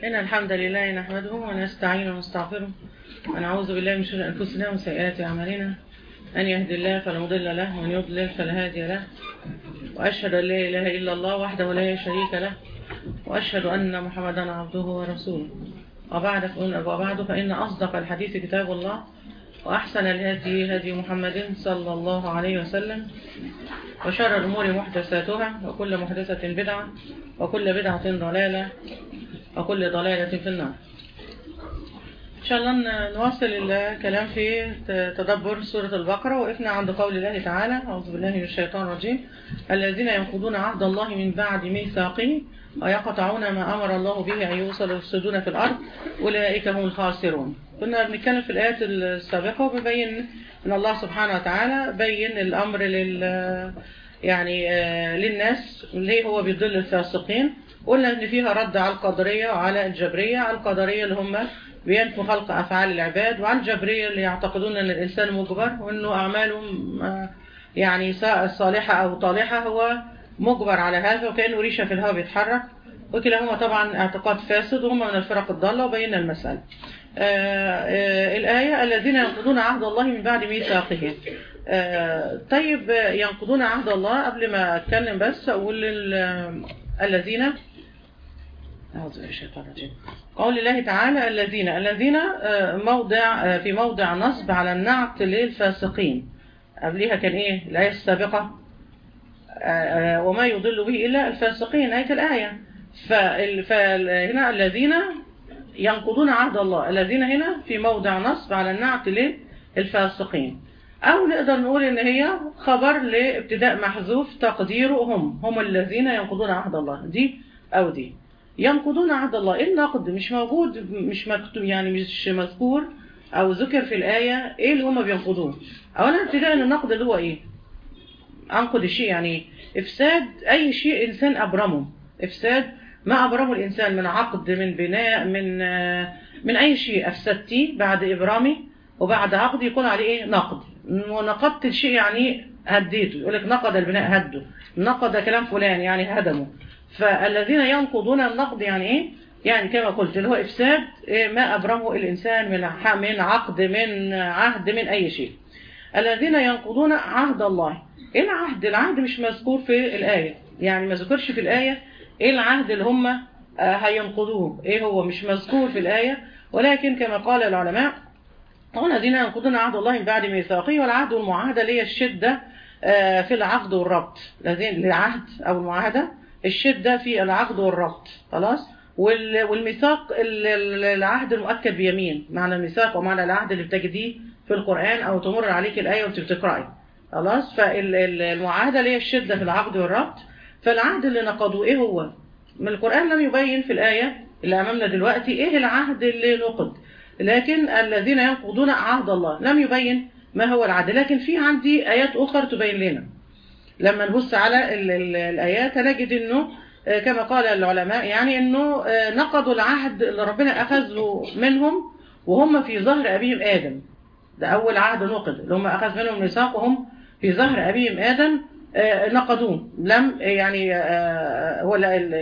إن الحمد لله نحمده ونستعين ونستغفره ونعوذ بالله من شرور أنفسنا وسيئات أعمالنا أن يهدي الله فلا مضل له ومن يضلل فلا هادي له وأشهد أن لا إله إلا الله وحده لا شريك له وأشهد أن محمدا عبده ورسوله وبعد وبعد فإن أصدق الحديث كتاب الله وأحسن الهدي هدي محمد صلى الله عليه وسلم وشر الأمور محدثاتها وكل محدثة بدعة وكل بدعة ضلالة وكل ضلالة في النار إن شاء الله نواصل الكلام في تدبر سورة البقرة وقفنا عند قول الله تعالى أعوذ بالله من الشيطان الرجيم الذين ينقضون عهد الله من بعد ميثاقه ويقطعون ما أمر الله به أن يوصل ويفسدون في الأرض أولئك هم الخاسرون كنا بنتكلم في الآيات السابقة وببين أن الله سبحانه وتعالى بين الأمر لل يعني للناس ليه هو بيضل الفاسقين قلنا ان فيها رد على القدرية وعلى الجبرية على القدرية اللي هم بينفوا خلق أفعال العباد وعلى الجبرية اللي يعتقدون أن الإنسان مجبر وأنه أعمالهم يعني سواء صالحة أو طالحة هو مجبر على هذا وكأنه ريشة في الهواء بيتحرك وكلاهما طبعا اعتقاد فاسد وهم من الفرق الضالة وبينا المسألة آآ آآ الآية الذين ينقضون عهد الله من بعد ميثاقه طيب ينقضون عهد الله قبل ما أتكلم بس أقول الذين أعوذ بالله الشيطان الرجيم قول الله تعالى الذين الذين موضع في موضع نصب على النعت للفاسقين قبلها كان ايه الآية السابقة وما يضل به إلا الفاسقين آية الآية فهنا الذين ينقضون عهد الله الذين هنا في موضع نصب على النعت للفاسقين أو نقدر نقول إن هي خبر لابتداء محذوف تقديره هم هم الذين ينقضون عهد الله دي أو دي ينقضون عهد الله إيه النقد مش موجود مش مكتوب يعني مش مذكور أو ذكر في الآية إيه اللي هم بينقضوه أولا ابتداء النقد اللي هو إيه أنقض الشيء يعني إفساد أي شيء إنسان أبرمه إفساد ما أبرمه الإنسان من عقد من بناء من من أي شيء أفسدتيه بعد إبرامي وبعد عقد يكون عليه إيه نقد ونقضت الشيء يعني هديته يقول لك نقض البناء هده نقض كلام فلان يعني هدمه فالذين ينقضون النقد يعني ايه يعني كما قلت اللي هو افساد ما ابرمه الانسان من من عقد من عهد من اي شيء الذين ينقضون عهد الله ايه العهد العهد مش مذكور في الايه يعني ما ذكرش في الايه ايه العهد اللي هم هينقضوه ايه هو مش مذكور في الايه ولكن كما قال العلماء والذين ينقضون عهد الله من بعد ميثاقه والعهد والمعاهده اللي هي الشده في العقد والربط الذين العهد او المعاهده الشدة في العقد والربط خلاص والميثاق العهد المؤكد بيمين معنى الميثاق ومعنى العهد اللي بتجديه في القرآن أو تمر عليك الآية وانت بتقرأي خلاص فالمعاهدة اللي هي الشدة في العقد والربط فالعهد اللي نقضوه إيه هو من القرآن لم يبين في الآية اللي أمامنا دلوقتي إيه العهد اللي نقض لكن الذين ينقضون عهد الله لم يبين ما هو العهد لكن في عندي آيات أخرى تبين لنا لما نبص على ال ال الآيات نجد أنه كما قال العلماء يعني أنه نقضوا العهد اللي ربنا أخذه منهم وهم في ظهر أبيهم آدم ده أول عهد نقض اللي هم أخذ منهم ميثاق وهم في ظهر أبيهم آدم نقضوه لم يعني هو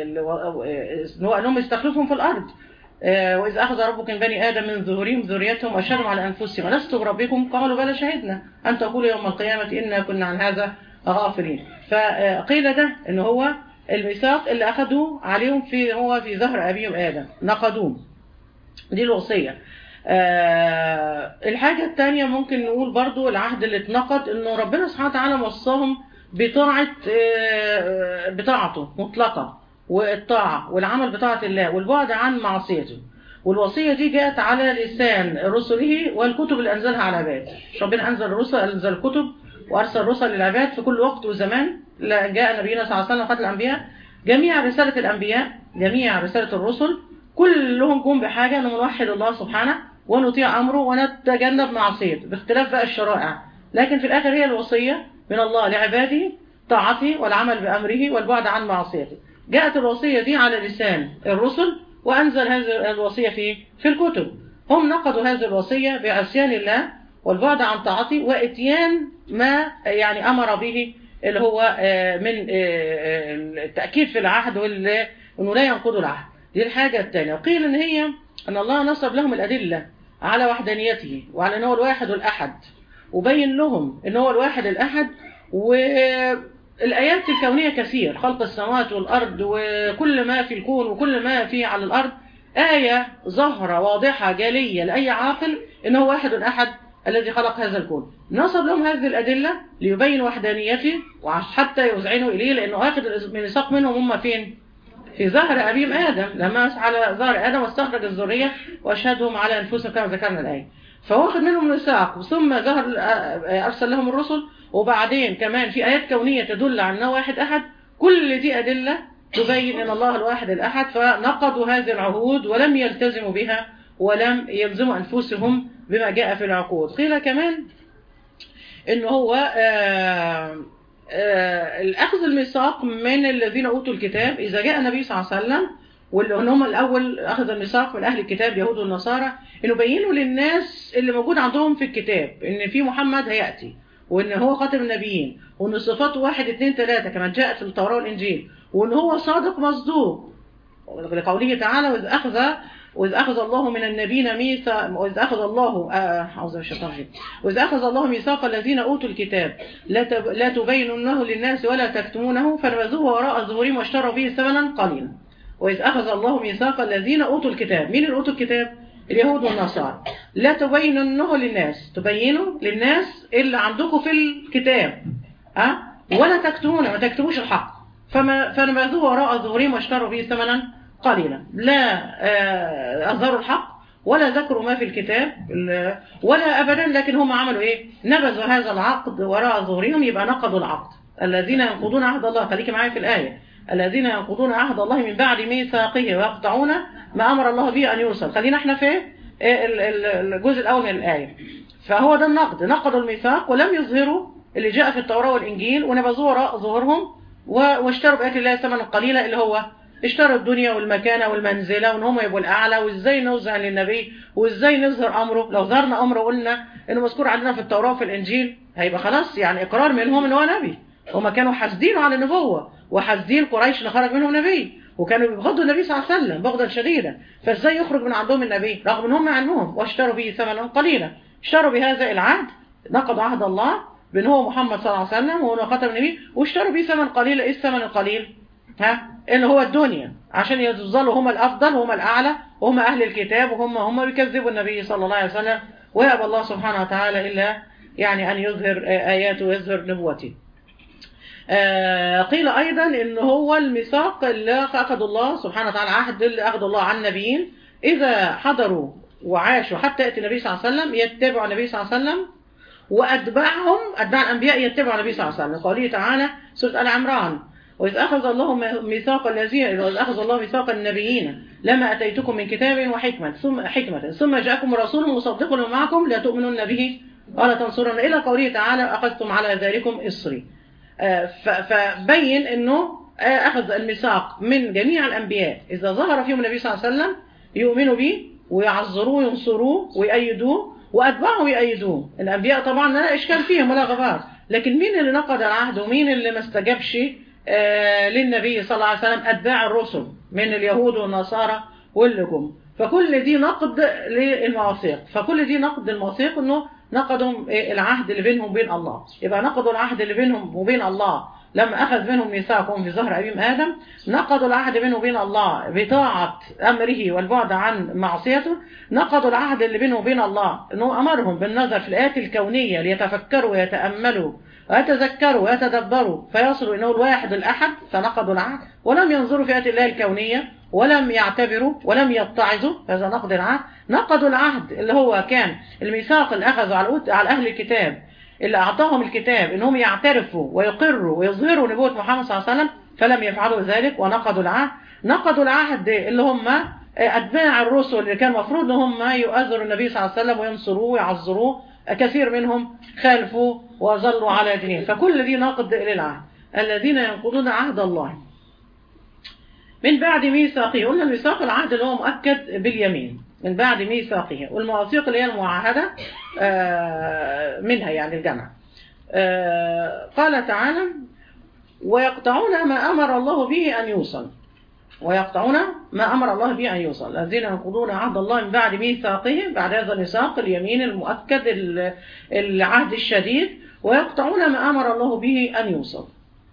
أنهم يستخلفهم في الأرض وإذ أخذ ربك من بني آدم من ظهورهم ذريتهم وأشهدهم على أنفسهم ألست بربكم قالوا بلى شهدنا أن تقولوا يوم القيامة إنا كنا عن هذا غافلين فقيل ده ان هو الميثاق اللي اخذوه عليهم في هو في ظهر ابيهم ادم نقضوه دي الوصيه أه الحاجة الثانية ممكن نقول برضو العهد اللي اتنقض انه ربنا سبحانه وتعالى وصاهم بطاعة أه بطاعته مطلقة والطاعة والعمل بطاعة الله والبعد عن معصيته والوصية دي جاءت على لسان رسله والكتب اللي أنزلها على العباد ربنا أنزل الرسل أنزل الكتب وأرسل رسل للعباد في كل وقت وزمان جاء نبينا صلى الله عليه وسلم خاتم الأنبياء جميع رسالة الأنبياء جميع رسالة الرسل كلهم جم بحاجة أن نوحد الله سبحانه ونطيع أمره ونتجنب معصيته باختلاف بقى الشرائع لكن في الآخر هي الوصية من الله لعباده طاعته والعمل بأمره والبعد عن معصيته جاءت الوصية دي على لسان الرسل وأنزل هذه الوصية في في الكتب هم نقضوا هذه الوصية بعصيان الله والبعد عن طاعته واتيان ما يعني أمر به اللي هو من التأكيد في العهد وانه لا ينقضوا العهد دي الحاجة الثانية وقيل ان هي ان الله نصب لهم الأدلة على وحدانيته وعلى ان هو الواحد والأحد وبين لهم ان هو الواحد الأحد والآيات الكونية كثير خلق السماوات والأرض وكل ما في الكون وكل ما في على الأرض آية ظاهرة واضحة جالية لأي عاقل ان هو واحد أحد الذي خلق هذا الكون نصب لهم هذه الأدلة ليبين وحدانيته وحتى يوزعنوا إليه لأنه آخذ الميثاق منهم هم فين في ظهر أبيهم آدم لما على ظهر آدم واستخرج الذرية وأشهدهم على أنفسهم كما ذكرنا الآية فهو أخذ منهم الميثاق ثم ظهر أرسل لهم الرسل وبعدين كمان في آيات كونية تدل على أنه واحد أحد كل دي أدلة تبين أن الله الواحد الأحد فنقضوا هذه العهود ولم يلتزموا بها ولم يلزموا أنفسهم بما جاء في العقود قيل كمان ان هو آآ آآ الأخذ الميثاق من الذين أوتوا الكتاب إذا جاء النبي صلى الله عليه وسلم واللي هم الأول أخذ الميثاق من أهل الكتاب يهود والنصارى إنه بينوا للناس اللي موجود عندهم في الكتاب إن في محمد هيأتي وإن هو خاتم النبيين وإن صفاته واحد اثنين ثلاثة كما جاءت في التوراة والإنجيل وإن هو صادق مصدوق لقوله تعالى وإذ أخذ وإذ أخذ الله من النبيين ميثاق وإذ أخذ الله أعوذ بالشيطان الرجيم وإذ أخذ الله ميثاق الذين أوتوا الكتاب لا تب... لا تبينونه للناس ولا تكتمونه فنبذوه وراء ظهورهم واشتروا به ثمنا قليلا وإذ أخذ الله ميثاق الذين أوتوا الكتاب مين اللي أوتوا الكتاب؟ اليهود والنصارى لا تبينونه للناس تبينوا للناس اللي عندكم في الكتاب أه؟ ولا تكتمونه ما تكتموش الحق فما فنبذوه وراء ظهورهم واشتروا به ثمنا قليلا لا أظهروا الحق ولا ذكروا ما في الكتاب ولا أبدا لكن هم عملوا إيه نبذوا هذا العقد وراء ظهورهم يبقى نقضوا العقد الذين ينقضون عهد الله خليك معايا في الآية الذين ينقضون عهد الله من بعد ميثاقه ويقطعون ما أمر الله به أن يوصل خلينا احنا في الجزء الأول من الآية فهو ده النقد نقضوا الميثاق ولم يظهروا اللي جاء في التوراة والإنجيل ونبذوه وراء ظهورهم واشتروا بآيات الله ثمنا قليلا اللي هو اشتروا الدنيا والمكانة والمنزلة وان هم يبقوا الأعلى وازاي نوزع للنبي وازاي نظهر أمره لو ظهرنا أمره قلنا انه مذكور عندنا في التوراة وفي الإنجيل هيبقى خلاص يعني إقرار منهم ان هو نبي هما كانوا حاسدينه على النبوة وحاسدين قريش اللي خرج منهم نبي وكانوا بيبغضوا النبي صلى الله عليه وسلم بغضا شديدا فازاي يخرج من عندهم النبي رغم ان هم علمهم واشتروا به ثمنا قليلا اشتروا بهذا العهد نقضوا عهد الله بان هو محمد صلى الله عليه وسلم وهو خاتم النبي واشتروا به ثمن قليل ايه الثمن القليل ها اللي هو الدنيا عشان يظلوا هم الافضل وهم الاعلى وهم اهل الكتاب وهم هم بيكذبوا النبي صلى الله عليه وسلم ويأبى الله سبحانه وتعالى الا يعني ان يظهر اياته ويظهر نبوته آه قيل ايضا ان هو الميثاق اللي اخذ الله سبحانه وتعالى عهد اللي اخذ الله عن النبيين اذا حضروا وعاشوا حتى ياتي النبي صلى الله عليه وسلم يتبعوا النبي صلى الله عليه وسلم واتباعهم اتباع الانبياء يتبعوا النبي صلى الله عليه وسلم قوله تعالى سوره ال عمران وإذ أخذ الله ميثاق الذين وإذ أخذ الله ميثاق النبيين لما أتيتكم من كتاب وحكمة ثم حكمة ثم جاءكم رسول مصدق لما معكم لا تؤمنون به ولا تنصرون إلى قوله تعالى أخذتم على ذلكم إصري فبين أنه أخذ الميثاق من جميع الأنبياء إذا ظهر فيهم النبي صلى الله عليه وسلم يؤمنوا به ويعذروه وينصروه ويأيدوه وأتباعه يأيدوه الأنبياء طبعا لا إشكال فيهم ولا غبار لكن مين اللي نقض العهد ومين اللي ما استجابش آه للنبي صلى الله عليه وسلم أتباع الرسل من اليهود والنصارى واللي جم فكل دي نقد للمواثيق فكل دي نقد المواثيق انه نقضوا العهد اللي بينهم وبين الله يبقى نقضوا العهد اللي بينهم وبين الله لما أخذ منهم ميثاقهم في ظهر أبيهم آدم نقضوا العهد بينه وبين الله بطاعة أمره والبعد عن معصيته نقضوا العهد اللي بينه وبين الله أنه أمرهم بالنظر في الآيات الكونية ليتفكروا ويتأملوا ويتذكروا ويتدبروا فيصلوا انه الواحد الاحد فنقضوا العهد ولم ينظروا في آيات الله الكونية ولم يعتبروا ولم يتعظوا هذا نقض العهد نقضوا العهد اللي هو كان الميثاق اللي اخذوا على على اهل الكتاب اللي اعطاهم الكتاب انهم يعترفوا ويقروا ويظهروا نبوة محمد صلى الله عليه وسلم فلم يفعلوا ذلك ونقضوا العهد نقضوا العهد اللي هم اتباع الرسل اللي كان المفروض ان هم يؤذروا النبي صلى الله عليه وسلم وينصروه ويعذروه كثير منهم خالفوا وظلوا على دينهم فكل دي ناقض للعهد الذين ينقضون عهد الله من بعد ميثاقه قلنا الميثاق العهد اللي هو مؤكد باليمين من بعد ميثاقه والمواثيق اللي هي المعاهدة منها يعني الجمع قال تعالى ويقطعون ما أمر الله به أن يوصل ويقطعون ما أمر الله به أن يوصل الذين ينقضون عهد الله من بعد ميثاقه بعد هذا الميثاق اليمين المؤكد العهد الشديد ويقطعون ما أمر الله به أن يوصل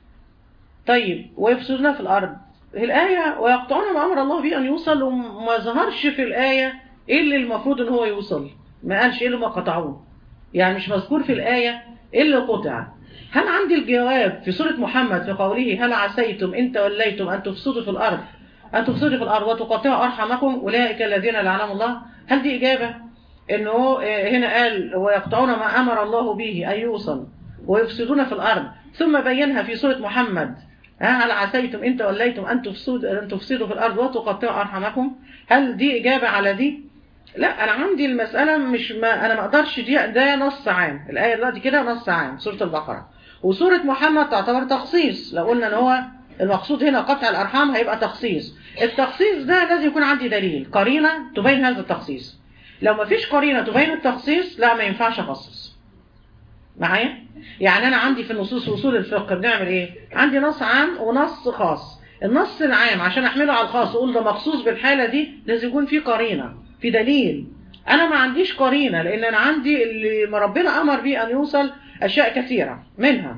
طيب ويفسدون في الأرض الآية ويقطعون ما أمر الله به أن يوصل وما ظهرش في الآية إيه اللي المفروض أن هو يوصل ما قالش إيه اللي ما قطعوه يعني مش مذكور في الآية إيه اللي قطع هل عندي الجواب في سورة محمد في قوله هل عسيتم إن توليتم أن تفسدوا في الأرض أن تفسدوا في الأرض وتقطعوا أرحمكم أولئك الذين لعنهم الله هل دي إجابة إنه هنا قال ويقطعون ما أمر الله به أن يوصل ويفسدون في الأرض ثم بينها في سورة محمد هل عسيتم إن توليتم أن تفسدوا أن تفسدوا في الأرض وتقطعوا أرحمكم هل دي إجابة على دي لا أنا عندي المسألة مش ما أنا ما أقدرش دي ده نص عام الآية دلوقتي كده نص عام سورة البقرة وسورة محمد تعتبر تخصيص لو قلنا ان هو المقصود هنا قطع الأرحام هيبقى تخصيص التخصيص ده لازم يكون عندي دليل قرينة تبين هذا التخصيص لو ما فيش قرينة تبين التخصيص لا ما ينفعش أخصص معايا يعني أنا عندي في النصوص وصول الفقه بنعمل إيه عندي نص عام ونص خاص النص العام عشان أحمله على الخاص وأقول ده مخصوص بالحالة دي لازم يكون في قرينة في دليل أنا ما عنديش قرينة لأن أنا عندي اللي ما ربنا أمر بيه أن يوصل أشياء كثيرة منها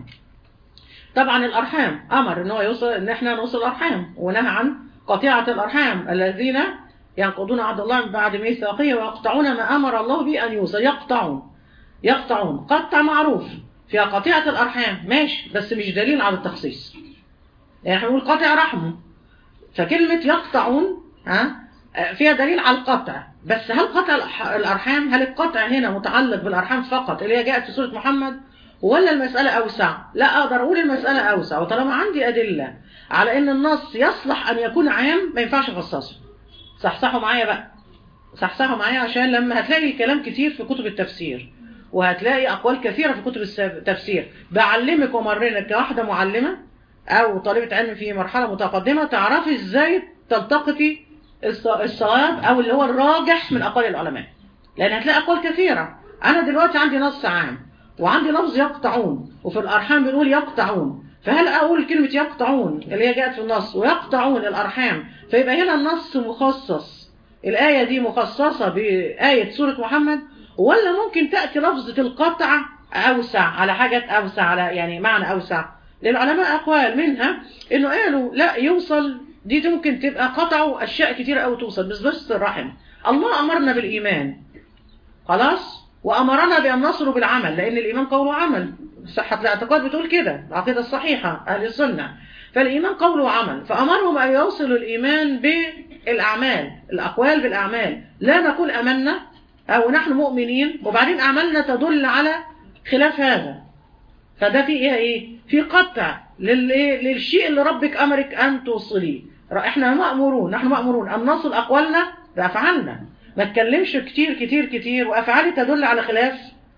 طبعا الأرحام أمر إن هو يوصل إن إحنا نوصل الأرحام ونهى عن قطيعة الأرحام الذين ينقضون عهد الله من بعد ميثاقه ويقطعون ما أمر الله به أن يوصل يقطعون يقطعون قطع معروف فيها قطيعة الأرحام ماشي بس مش دليل على التخصيص يعني احنا بنقول قطع رحمه فكلمة يقطعون ها فيها دليل على القطع بس هل قطع الأرحام هل القطع هنا متعلق بالأرحام فقط اللي هي جاءت في سورة محمد ولا المسألة أوسع لا أقدر أقول المسألة أوسع وطالما عندي أدلة على أن النص يصلح أن يكون عام ما ينفعش أخصصه صحصحوا معايا بقى صحصحوا معايا عشان لما هتلاقي الكلام كتير في كتب التفسير وهتلاقي أقوال كثيرة في كتب التفسير بعلمك ومرنك كواحدة معلمة أو طالبة علم في مرحلة متقدمة تعرفي إزاي تلتقطي الصواب أو اللي هو الراجح من أقوال العلماء لأن هتلاقي أقوال كثيرة أنا دلوقتي عندي نص عام وعندي لفظ يقطعون وفي الأرحام بنقول يقطعون فهل أقول كلمة يقطعون اللي هي جاءت في النص ويقطعون الأرحام فيبقى هنا النص مخصص الآية دي مخصصة بآية سورة محمد ولا ممكن تأتي لفظة القطع أوسع على حاجة أوسع على يعني معنى أوسع للعلماء أقوال منها إنه قالوا لا يوصل دي ممكن تبقى قطعوا أشياء كتيرة أو توصل بس بس الرحم الله أمرنا بالإيمان خلاص وأمرنا بأن نصر بالعمل لأن الإيمان قول وعمل صحة الاعتقاد بتقول كده العقيدة الصحيحة أهل السنة فالإيمان قول وعمل فأمرهم أن يوصلوا الإيمان بالأعمال الأقوال بالأعمال لا نقول أمنا أو نحن مؤمنين وبعدين أعمالنا تدل على خلاف هذا فده في إيه إيه في قطع للشيء اللي ربك أمرك أن توصليه احنا مأمورون نحن مأمورون أن نصل أقوالنا بأفعالنا ما تكلمش كتير كتير كتير وأفعالي تدل على خلاف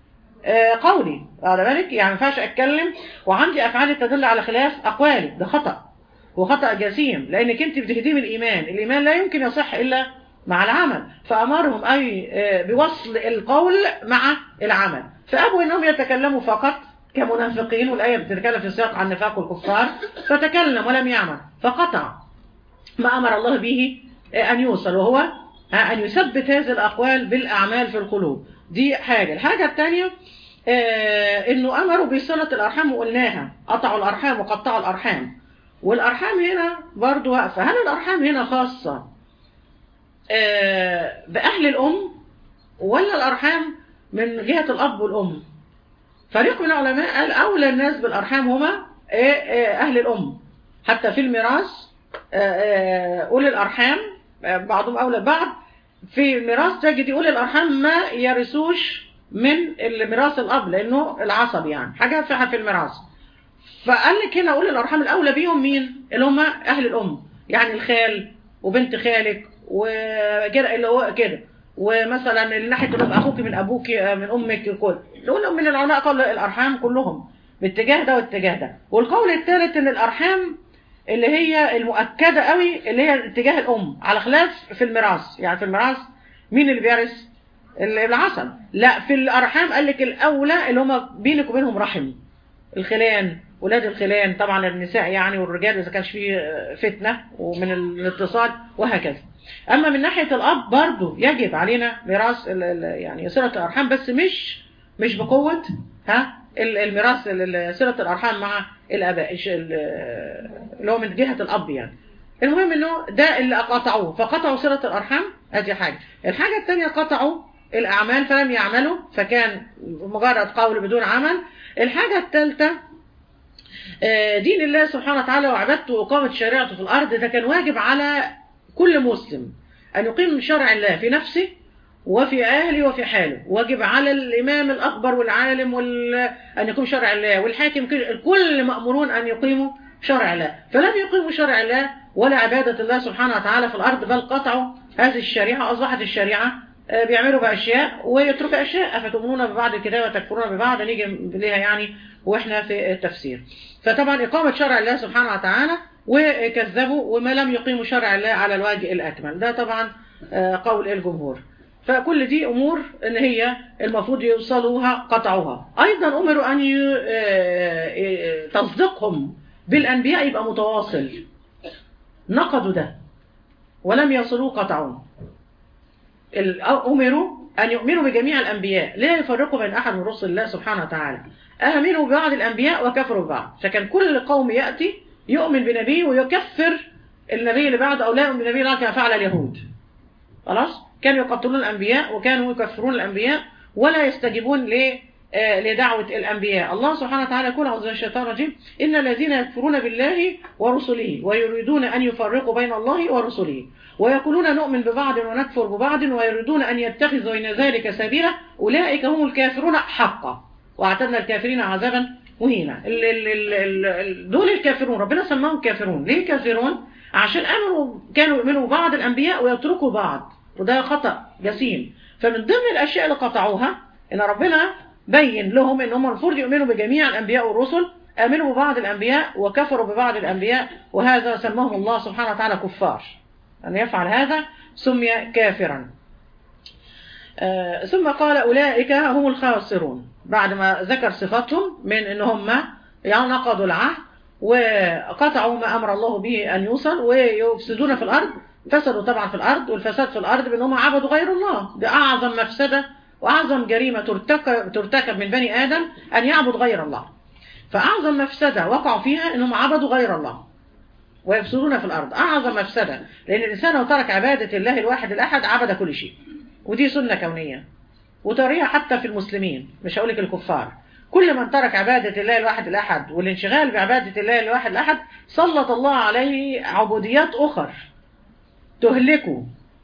آه قولي على بالك يعني ما ينفعش أتكلم وعندي أفعالي تدل على خلاف أقوالي ده خطأ وخطأ جسيم لأنك أنت بتهديم الإيمان الإيمان لا يمكن يصح إلا مع العمل فأمرهم أي آه بوصل القول مع العمل فأبوا أنهم يتكلموا فقط كمنافقين والآية بتتكلم في سياق عن نفاق الكفار فتكلم ولم يعمل فقطع ما أمر الله به أن يوصل وهو أن يثبت هذه الأقوال بالأعمال في القلوب دي حاجة الحاجة الثانية آه إنه أمروا بصلة الأرحام وقلناها قطعوا الأرحام وقطعوا الأرحام والأرحام هنا برضو واقفة هل الأرحام هنا خاصة آه بأهل الأم ولا الأرحام من جهة الأب والأم فريق من العلماء قال أولى الناس بالأرحام هما أهل الأم حتى في الميراث أولي الأرحام بعضهم أولى بعض في الميراث تجد أولي الأرحام ما يرثوش من الميراث الأب لأنه العصب يعني حاجة فيها في الميراث فقال لك هنا أولي الأرحام الأولى بيهم مين اللي هم أهل الأم يعني الخال وبنت خالك وكده اللي هو كده ومثلا اللي ناحيه الاب اخوك من ابوك من امك كل دول من العلماء قالوا الارحام كلهم باتجاه ده واتجاه ده والقول الثالث ان الارحام اللي هي المؤكده قوي اللي هي اتجاه الام على خلاف في الميراث يعني في الميراث مين اللي بيرث العسل لا في الارحام قال لك الاولى اللي هم بينك وبينهم رحم الخلان ولاد الخلان طبعا النساء يعني والرجال اذا كانش فيه فتنه ومن الاتصال وهكذا اما من ناحيه الاب برضه يجب علينا ميراث ال- ال- يعني صله الارحام بس مش مش بقوه ها ال- الميراث ال- ال- صله الارحام مع الاباء إيش ال- اللي هو من جهه الاب يعني المهم انه ده اللي قطعوه فقطعوا صله الارحام ادي حاجه الحاجه الثانيه قطعوا الاعمال فلم يعملوا فكان مجرد قول بدون عمل الحاجه الثالثه آه، دين الله سبحانه وتعالى وعبادته وإقامة شريعته في الأرض ده كان واجب على كل مسلم أن يقيم شرع الله في نفسه وفي أهله وفي حاله واجب على الإمام الأكبر والعالم وال... أن يقيم شرع الله والحاكم كل- الكل مأمورون أن يقيموا شرع الله فلم يقيموا شرع الله ولا عبادة الله سبحانه وتعالى في الأرض بل قطعوا هذه الشريعة أصبحت الشريعة آه، بيعملوا بأشياء ويتركوا أشياء أفتؤمنون ببعض الكتاب وتكفرون ببعض نيجي ليها يعني وإحنا في التفسير فطبعا إقامة شرع الله سبحانه وتعالى وكذبوا وما لم يقيموا شرع الله على الوجه الأكمل ده طبعا آه، قول الجمهور فكل دي أمور إن هي المفروض يوصلوها قطعوها أيضا أمروا أن ي- آه، آه، تصديقهم بالأنبياء يبقى متواصل نقضوا ده ولم يصلوه قطعوه ال- أمروا أن يؤمنوا بجميع الأنبياء لا يفرقوا بين أحد من رسل الله سبحانه وتعالى آمنوا ببعض الأنبياء وكفروا ببعض فكان كل قوم يأتي يؤمن بنبيه ويكفر النبي اللي بعده أو لا يؤمن بالنبي اللي بعده كما فعل اليهود خلاص كانوا يقتلون الأنبياء وكانوا يكفرون الأنبياء ولا يستجيبون ل آه، لدعوة الأنبياء الله سبحانه وتعالى يقول أعوذ بالله من الشيطان الرجيم إن الذين يكفرون بالله ورسله ويريدون أن يفرقوا بين الله ورسله ويقولون نؤمن ببعض ونكفر ببعض ويريدون أن يتخذوا بين ذلك سبيلا أولئك هم الكافرون حقا واعتدنا الكافرين عذابا مهينا ال- ال- ال- ال- ال- دول الكافرون ربنا سماهم كافرون ليه كافرون عشان امنوا كانوا يؤمنوا ببعض الانبياء ويتركوا بعض وده خطا جسيم فمن ضمن الاشياء اللي قطعوها ان ربنا بين لهم ان هم المفروض يؤمنوا بجميع الانبياء والرسل امنوا ببعض الانبياء وكفروا ببعض الانبياء وهذا سماهم الله سبحانه وتعالى كفار ان يفعل هذا سمي كافرا آه، ثم قال أولئك هم الخاسرون بعد ما ذكر صفاتهم من ان هم يعني نقضوا العهد وقطعوا ما امر الله به ان يوصل ويفسدون في الارض فسدوا طبعا في الارض والفساد في الارض بانهم عبدوا غير الله ده اعظم مفسده واعظم جريمه ترتكب ترتكب من بني ادم ان يعبد غير الله فاعظم مفسده وقعوا فيها انهم عبدوا غير الله ويفسدون في الارض اعظم مفسده لان الانسان لو ترك عباده الله الواحد الاحد عبد كل شيء ودي سنه كونيه وطريقة حتى في المسلمين مش هقول لك الكفار كل من ترك عبادة الله الواحد الأحد والانشغال بعبادة الله الواحد الأحد سلط الله عليه عبوديات أخر تهلكه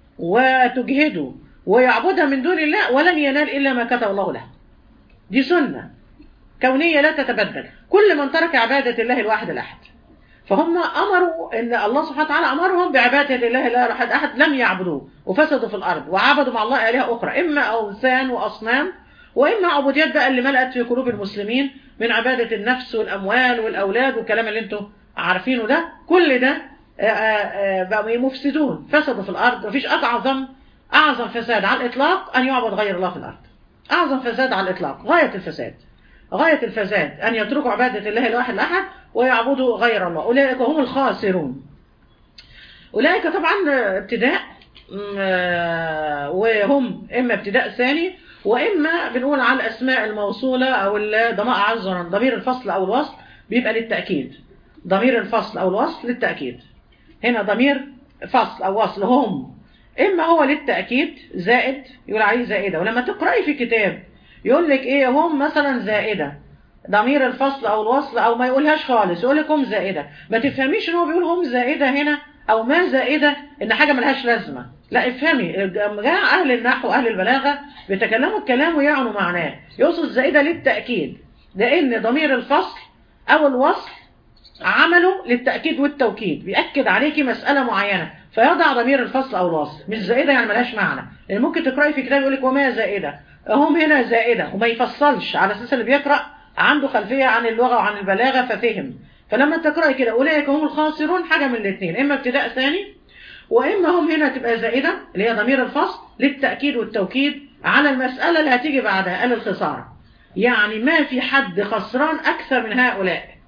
وتجهده ويعبدها من دون الله ولن ينال إلا ما كتب الله له دي سنة كونية لا تتبدل كل من ترك عبادة الله الواحد الأحد فهم أمروا إن الله سبحانه وتعالى أمرهم بعبادة الله الواحد أحد لم يعبدوه وفسدوا في الأرض وعبدوا مع الله آلهة أخرى إما أوثان وأصنام وإما عبوديات بقى اللي ملأت في قلوب المسلمين من عبادة النفس والأموال والأولاد والكلام اللي انتم عارفينه ده كل ده آه، آه، بقوا مفسدون فسدوا في الأرض مفيش أعظم أعظم فساد على الإطلاق أن يعبد غير الله في الأرض أعظم فساد على الإطلاق غاية الفساد غاية الفساد أن يتركوا عبادة الله الواحد الأحد ويعبدوا غير الله أولئك هم الخاسرون أولئك طبعا ابتداء م- آه، وهم إما ابتداء ثاني وإما بنقول على الأسماء الموصولة أو الضمائر عذرا ضمير الفصل أو الوصل بيبقى للتأكيد ضمير الفصل أو الوصل للتأكيد هنا ضمير فصل أو وصل هم إما هو للتأكيد زائد يقول عليه زائدة ولما تقرأي في كتاب يقول لك إيه هم مثلا زائدة ضمير الفصل أو الوصل أو ما يقولهاش خالص يقول لك هم زائدة ما تفهميش إن هو بيقول هم زائدة هنا أو ما زائدة إن حاجة ملهاش لازمة لا افهمي جاء أهل النحو وأهل البلاغة بيتكلموا الكلام ويعنوا معناه يقصد زائدة للتأكيد لأن ضمير الفصل أو الوصل عمله للتأكيد والتوكيد بيأكد عليكي مسألة معينة فيضع ضمير الفصل أو الوصل مش زائدة يعني ملهاش معنى لأن ممكن تقرأي في كتاب يقول لك وما زائدة هم هنا زائدة وما يفصلش على أساس اللي بيقرأ عنده خلفية عن اللغة وعن البلاغة ففهم فلما تقرأي كده أولئك هم الخاسرون حاجة من الاثنين إما ابتداء ثاني وإما هم هنا تبقى زائدة اللي هي ضمير الفصل للتأكيد والتوكيد على المسألة اللي هتيجي بعدها قال الخسارة يعني ما في حد خسران أكثر من هؤلاء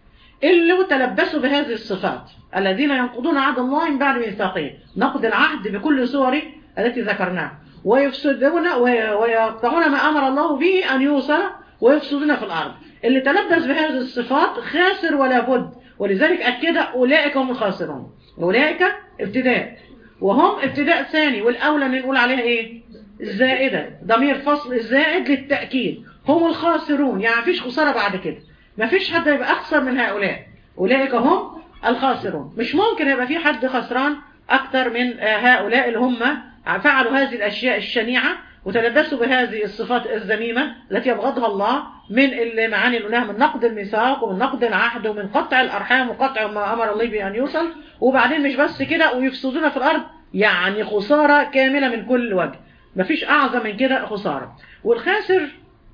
اللي تلبسوا بهذه الصفات الذين ينقضون عهد الله من بعد ميثاقه نقض العهد بكل صوره التي ذكرناها ويفسدون ويقطعون ما امر الله به ان يوصل ويفسدون في الارض اللي تلبس بهذه الصفات خاسر ولا بد ولذلك اكد اولئك هم الخاسرون اولئك ابتداء وهم ابتداء ثاني والاولى ان نقول عليها ايه الزائده ضمير فصل الزائد للتاكيد هم الخاسرون يعني مفيش خساره بعد كده مفيش حد يبقى اخسر من هؤلاء اولئك هم الخاسرون مش ممكن يبقى في حد خسران اكتر من هؤلاء اللي هم فعلوا هذه الاشياء الشنيعه وتلبسوا بهذه الصفات الذميمه التي يبغضها الله من المعاني اللي قلناها من نقد الميثاق ومن نقد العهد ومن قطع الارحام وقطع ما امر الله به ان يوصل وبعدين مش بس كده ويفسدون في الارض يعني خساره كامله من كل وجه مفيش اعظم من كده خساره والخاسر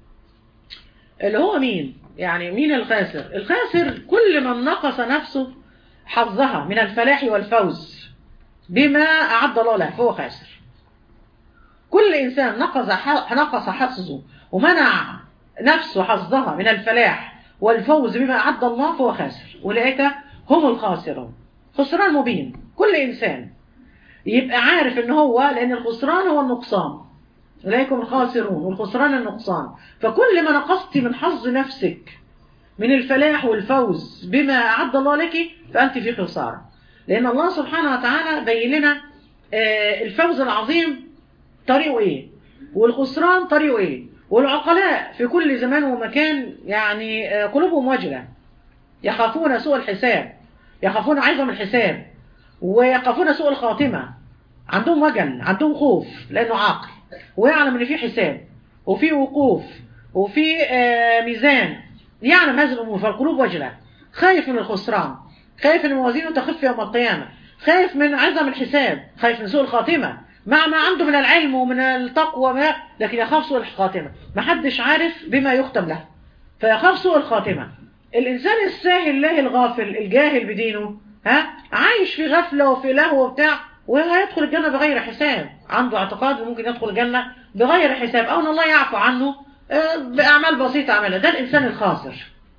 اللي هو مين يعني مين الخاسر الخاسر كل من نقص نفسه حظها من الفلاح والفوز بما أعد الله له فهو خاسر كل إنسان نقص نقص حظه ومنع نفسه حظها من الفلاح والفوز بما أعد الله فهو خاسر أولئك هم الخاسرون خسران مبين كل إنسان يبقى عارف ان هو لأن الخسران هو النقصان إليكم الخاسرون والخسران النقصان فكل ما نقصت من حظ نفسك من الفلاح والفوز بما أعد الله لك فأنت في خسارة لأن الله سبحانه وتعالى بين لنا الفوز العظيم طريقه إيه والخسران طريقه إيه والعقلاء في كل زمان ومكان يعني قلوبهم وجلة يخافون سوء الحساب يخافون عظم الحساب ويخافون سوء الخاتمة عندهم وجل عندهم خوف لأنه عاقل ويعلم ان في حساب وفي وقوف وفي آه ميزان يعلم هذه الامور فالقلوب وجله خايف من الخسران خايف ان موازينه تخف يوم القيامه خايف من عظم الحساب خايف من سوء الخاتمه مع ما عنده من العلم ومن التقوى ما لكن يخاف سوء الخاتمه ما حدش عارف بما يختم له فيخاف سوء الخاتمه الانسان الساهل الله الغافل الجاهل بدينه ها عايش في غفله وفي لهو وبتاع وهيدخل الجنة بغير حساب عنده اعتقاد ممكن يدخل الجنة بغير حساب أو أن الله يعفو عنه بأعمال بسيطة عملها ده الإنسان الخاسر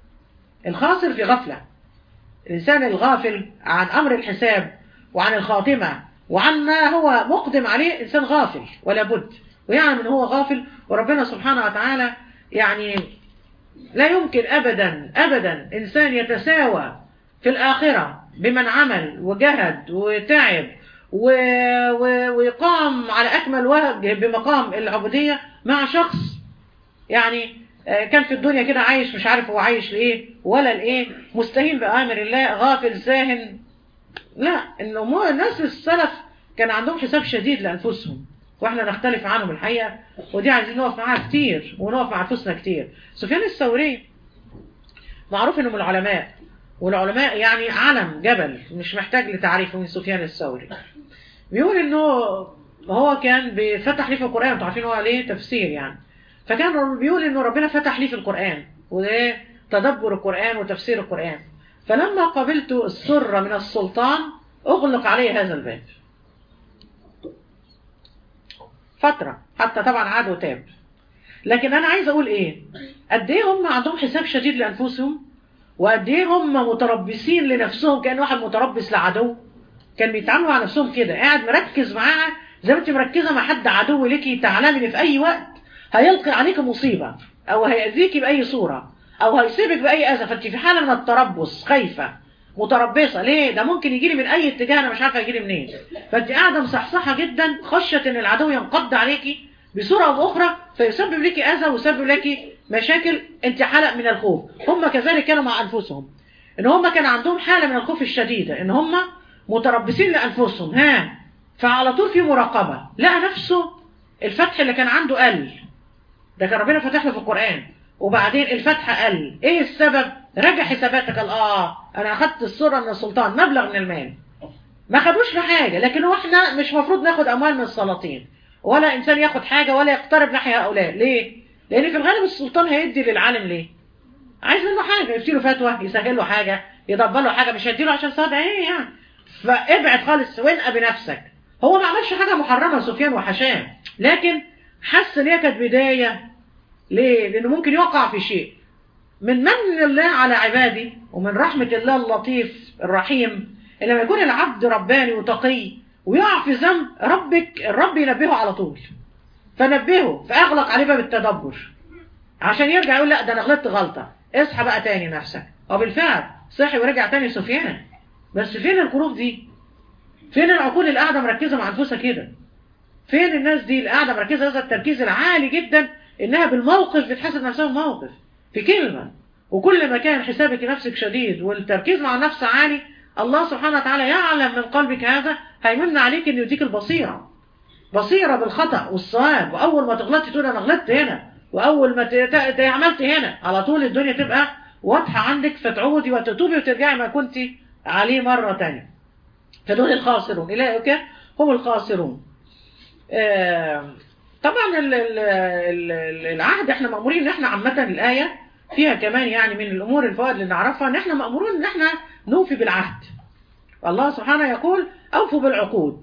الخاسر في غفلة الإنسان الغافل عن أمر الحساب وعن الخاتمة وعن ما هو مقدم عليه إنسان غافل ولا بد ويعلم أن هو غافل وربنا سبحانه وتعالى يعني لا يمكن أبدا أبدا إنسان يتساوى في الآخرة بمن عمل وجهد وتعب و... و... ويقام على أكمل وجه بمقام العبودية مع شخص يعني كان في الدنيا كده عايش مش عارف هو عايش لإيه ولا لإيه مستهين بأمر الله غافل ساهن لا الأمور الناس السلف كان عندهم حساب شديد لأنفسهم واحنا نختلف عنهم الحقيقة ودي عايزين نقف معاها كتير ونقف مع أنفسنا كتير سفيان الثوري معروف انه من العلماء والعلماء يعني علم جبل مش محتاج لتعريفه من سفيان الثوري بيقول انه هو كان بيفتح ليه في القرآن انتوا عارفين هو عليه تفسير يعني فكان بيقول انه ربنا فتح ليه في القرآن وده تدبر القرآن وتفسير القرآن فلما قبلت السر من السلطان اغلق عليه هذا الباب فترة حتى طبعا عاد وتاب لكن انا عايز اقول ايه قد ايه هم عندهم حساب شديد لانفسهم وقد ايه هم متربصين لنفسهم كان واحد متربص لعدو كان بيتعاملوا مع نفسهم كده قاعد مركز معاها زي ما انت مركزه مع حد عدو ليكي تعلمي ان في اي وقت هيلقي عليك مصيبه او هيأذيكي باي صوره او هيصيبك باي اذى فانت في حاله من التربص خايفه متربصه ليه ده ممكن يجي لي من اي اتجاه انا مش عارفه يجي لي منين فانت قاعده مصحصحه جدا خشيه ان العدو ينقض عليكي بصوره او باخرى فيسبب لك اذى ويسبب لك مشاكل انت حالة من الخوف هم كذلك كانوا مع انفسهم ان هم كان عندهم حالة من الخوف الشديدة ان هم متربصين لانفسهم ها فعلى طول في مراقبة لقى نفسه الفتح اللي كان عنده قل ده كان ربنا فتح له في القرآن وبعدين الفتح قل ايه السبب رجع حساباتك قال اه انا اخدت الصورة من السلطان مبلغ من المال ما خدوش لحاجة لكن هو احنا مش مفروض ناخد اموال من السلاطين ولا انسان ياخد حاجة ولا يقترب ناحية هؤلاء ليه لان في الغالب السلطان هيدي للعالم ليه عايز منه حاجة يفتي له فتوى يسهل له حاجة يدبر له حاجة مش هيديله عشان صادق ايه يعني فابعد خالص وانقى بنفسك هو ما عملش حاجة محرمة سفيان وحشام لكن حس ان هي كانت بداية ليه لانه ممكن يقع في شيء من من الله على عبادي ومن رحمة الله اللطيف الرحيم لما يكون العبد رباني وتقي ويقع في ذنب ربك الرب ينبهه على طول فنبهه فاغلق عليه باب التدبر عشان يرجع يقول لا ده انا غلطت غلطه اصحى بقى تاني نفسك وبالفعل صحي ورجع تاني سفيان بس فين القلوب دي فين العقول اللي قاعده مركزه مع انفسها كده فين الناس دي اللي قاعده مركزه هذا التركيز العالي جدا انها بالموقف بتحاسب نفسها بموقف في كلمه وكل ما كان حسابك لنفسك شديد والتركيز مع النفس عالي الله سبحانه وتعالى يعلم من قلبك هذا هيمن عليك انه يديك البصيره بصيره بالخطا والصواب واول ما تغلطي تقول انا غلطت هنا واول ما ت- ت- عملت هنا على طول الدنيا تبقى واضحه عندك فتعودي وتتوبي وترجعي ما كنت عليه مره تانية فدول الخاسرون اولئك هم الخاسرون آه، طبعا ال- ال- ال- العهد احنا مامورين ان احنا عامه الايه فيها كمان يعني من الامور الفوائد اللي نعرفها ان احنا مامورون ان احنا نوفي بالعهد الله سبحانه يقول اوفوا بالعقود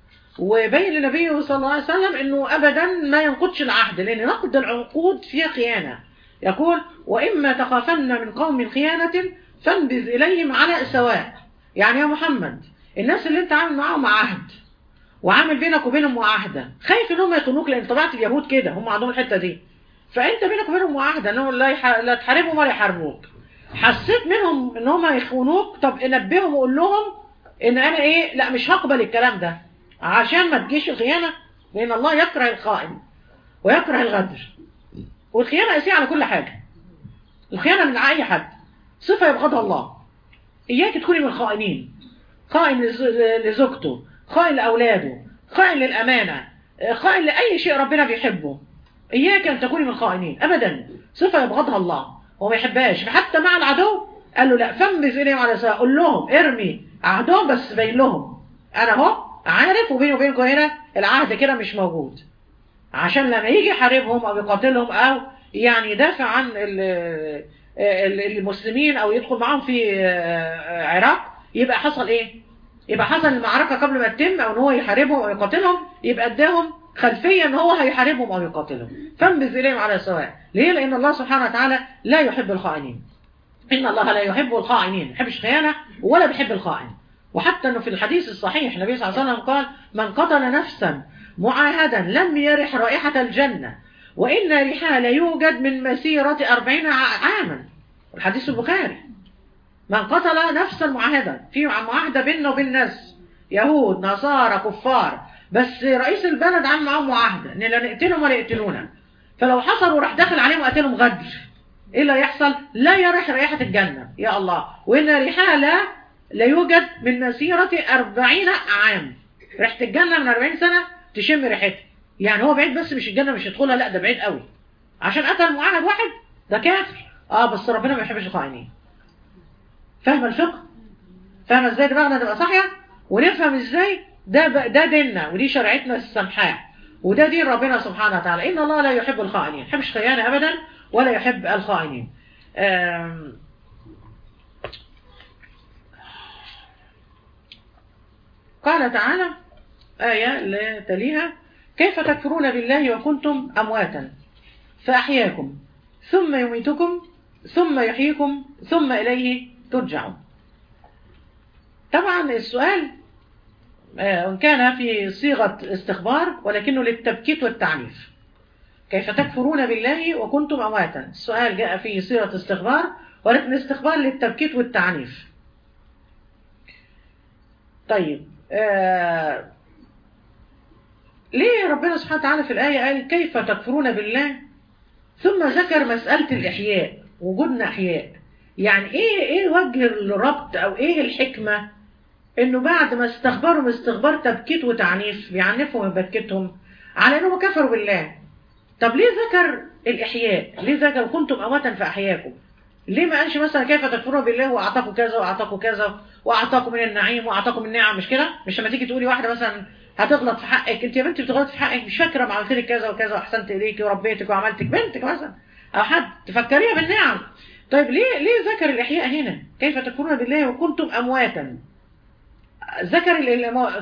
وبين لنبيه صلى الله عليه وسلم انه ابدا ما ينقضش العهد لان نقض العقود فيها خيانه يقول واما تخافن من قوم خيانه فانبذ اليهم على سواء يعني يا محمد الناس اللي انت عامل معاهم عهد وعامل بينك وبينهم معاهده خايف ان هم يخونوك لان طبيعه اليهود كده هم عندهم الحته دي فانت بينك وبينهم معاهده انهم لا يح... لا تحاربهم ولا يحاربوك حسيت منهم ان هم يخونوك طب نبههم وقول لهم ان انا ايه لا مش هقبل الكلام ده عشان ما تجيش الخيانه لان الله يكره الخائن ويكره الغدر والخيانه اساسيه على كل حاجه الخيانه من اي حد صفه يبغضها الله اياك تكوني من الخائنين خائن لز- لزوجته خائن لاولاده خائن للامانه خائن لاي شيء ربنا بيحبه اياك ان تكوني من الخائنين ابدا صفه يبغضها الله هو ما يحبهاش حتى مع العدو قال له لا فانبذ اليهم على سواء قول لهم ارمي عهدهم بس بين لهم انا اهو عارف وبيني وبينكم هنا العهد كده مش موجود عشان لما يجي يحاربهم او يقاتلهم او يعني يدافع عن ال- ال- المسلمين او يدخل معاهم في عراق يبقى حصل ايه يبقى حصل المعركة قبل ما تتم او ان هو يحاربهم او يقاتلهم يبقى اداهم خلفية ان هو هيحاربهم او يقاتلهم فانبذ اليهم على سواء ليه لان الله سبحانه وتعالى لا يحب الخائنين ان الله لا يحب الخائنين ما يحبش خيانة ولا بيحب الخائن وحتى انه في الحديث الصحيح النبي صلى الله عليه وسلم قال من قتل نفسا معاهدا لم يرح رائحة الجنة وإن ريحها لا يوجد من مسيرة أربعين عاما الحديث البخاري من قتل نفسا معاهدا في معاهدة بيننا وبين ناس يهود نصارى كفار بس رئيس البلد عامل معاهم معاهدة ان لا نقتلهم ولا يقتلونا فلو حصل وراح داخل عليهم وقتلهم غدر ايه اللي يحصل لا يرح رائحة الجنة يا الله وإن ريحها لا لا يوجد من مسيرة أربعين عام ريحة الجنة من أربعين سنة تشم ريحتها يعني هو بعيد بس مش الجنة مش يدخلها لا ده بعيد قوي عشان قتل معاهد واحد ده كافر اه بس ربنا ما يحبش الخائنين فاهمه الفقه فاهمه ازاي دماغنا تبقى صاحيه ونفهم ازاي ده ب... ده ديننا ودي شريعتنا السمحاء وده دين ربنا سبحانه وتعالى ان الله لا يحب الخائنين ما يحبش خيانه ابدا ولا يحب الخائنين آم... قال تعالى آية لا تليها كيف تكفرون بالله وكنتم أمواتا فأحياكم ثم يميتكم ثم يحييكم ثم إليه ترجعون طبعا السؤال آه، كان في صيغة استخبار ولكنه للتبكيت والتعنيف كيف تكفرون بالله وكنتم أمواتا السؤال جاء في صيغة استخبار ولكن استخبار للتبكيت والتعنيف طيب آه ليه ربنا سبحانه وتعالى في الآية قال كيف تكفرون بالله ثم ذكر مسألة الإحياء وجودنا أحياء يعني إيه إيه وجه الربط أو إيه الحكمة إنه بعد ما استخبروا استخبار تبكيت وتعنيف بيعنفهم ويبكتهم على إنهم كفروا بالله طب ليه ذكر الإحياء ليه ذكر كنتم أمواتا فأحياكم ليه ما قالش مثلا كيف تكفرون بالله واعطاكم كذا واعطاكم كذا واعطاكم من النعيم واعطاكم النعم مش كده مش لما تيجي تقولي واحده مثلا هتغلط في حقك انت يا بنتي بتغلط في حقك مش فاكره ما عملت لك كذا وكذا واحسنت اليكي وربيتك وعملتك بنتك مثلا او حد تفكريها بالنعم طيب ليه ليه ذكر الاحياء هنا كيف تكفرون بالله وكنتم امواتا ذكر الامو...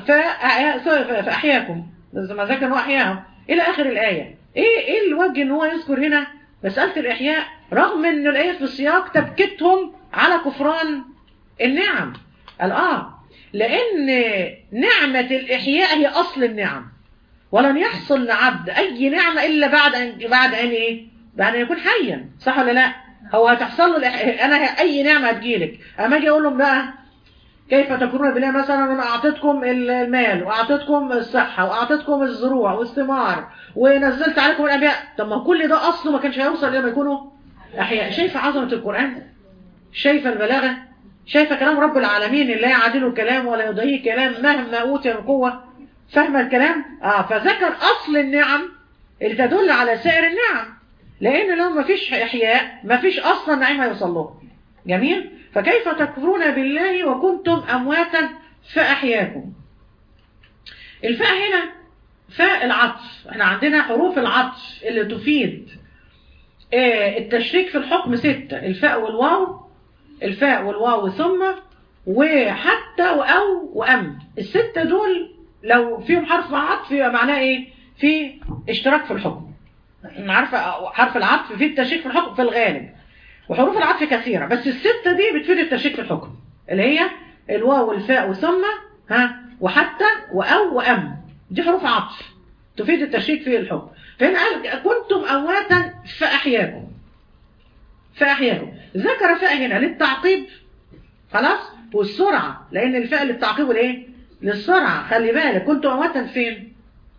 فاحياكم زي ما ذكر هو احياهم الى اخر الايه ايه ايه الوجه ان هو يذكر هنا مسألة الإحياء رغم أن الآية في السياق تبكتهم على كفران النعم قال آه لأن نعمة الإحياء هي أصل النعم ولن يحصل لعبد أي نعمة إلا بعد أن بعد أن إيه؟ بعد أن يكون حيا صح ولا لا؟ هو هتحصل له الإح... أنا أي نعمة هتجيلك أما أجي أقول لهم بقى كيف تكونون بالله مثلا أنا أعطيتكم المال وأعطيتكم الصحة وأعطيتكم الزروع والثمار ونزلت عليكم الأنبياء طب ما كل ده أصله ما كانش هيوصل لما يكونوا أحياء شايفة عظمة القرآن شايفة البلاغة شايفة كلام رب العالمين اللي لا يعادله كلام ولا يضاهيه كلام مهما أوتي من قوة فاهمة الكلام؟ آه فذكر أصل النعم اللي تدل على سائر النعم لأن لو ما فيش إحياء ما فيش أصلا نعيم هيوصل له جميل؟ فكيف تكفرون بالله وكنتم أمواتا فأحياكم الفاء هنا فاء العطف احنا عندنا حروف العطف اللي تفيد اه التشريك في الحكم ستة الفاء والواو الفاء والواو ثم وحتى وأو وأم الستة دول لو فيهم حرف عطف يبقى معناه ايه في اشتراك في الحكم عارفه حرف العطف فيه التشريك في الحكم في الغالب وحروف العطف كثيرة بس الستة دي بتفيد التشريك في الحكم اللي هي الواو والفاء وثم ها وحتى وأو وأم دي حروف عطف تفيد التشريك في الحكم فهنا قال كنتم أمواتا فأحياكم فأحياكم ذكر فاء هنا للتعقيب خلاص والسرعة لأن الفاء للتعقيب والايه للسرعة خلي بالك كنتم أمواتا فين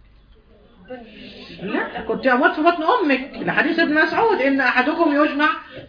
لا كنت أموت في بطن أمك لحديث ابن مسعود إن أحدكم يجمع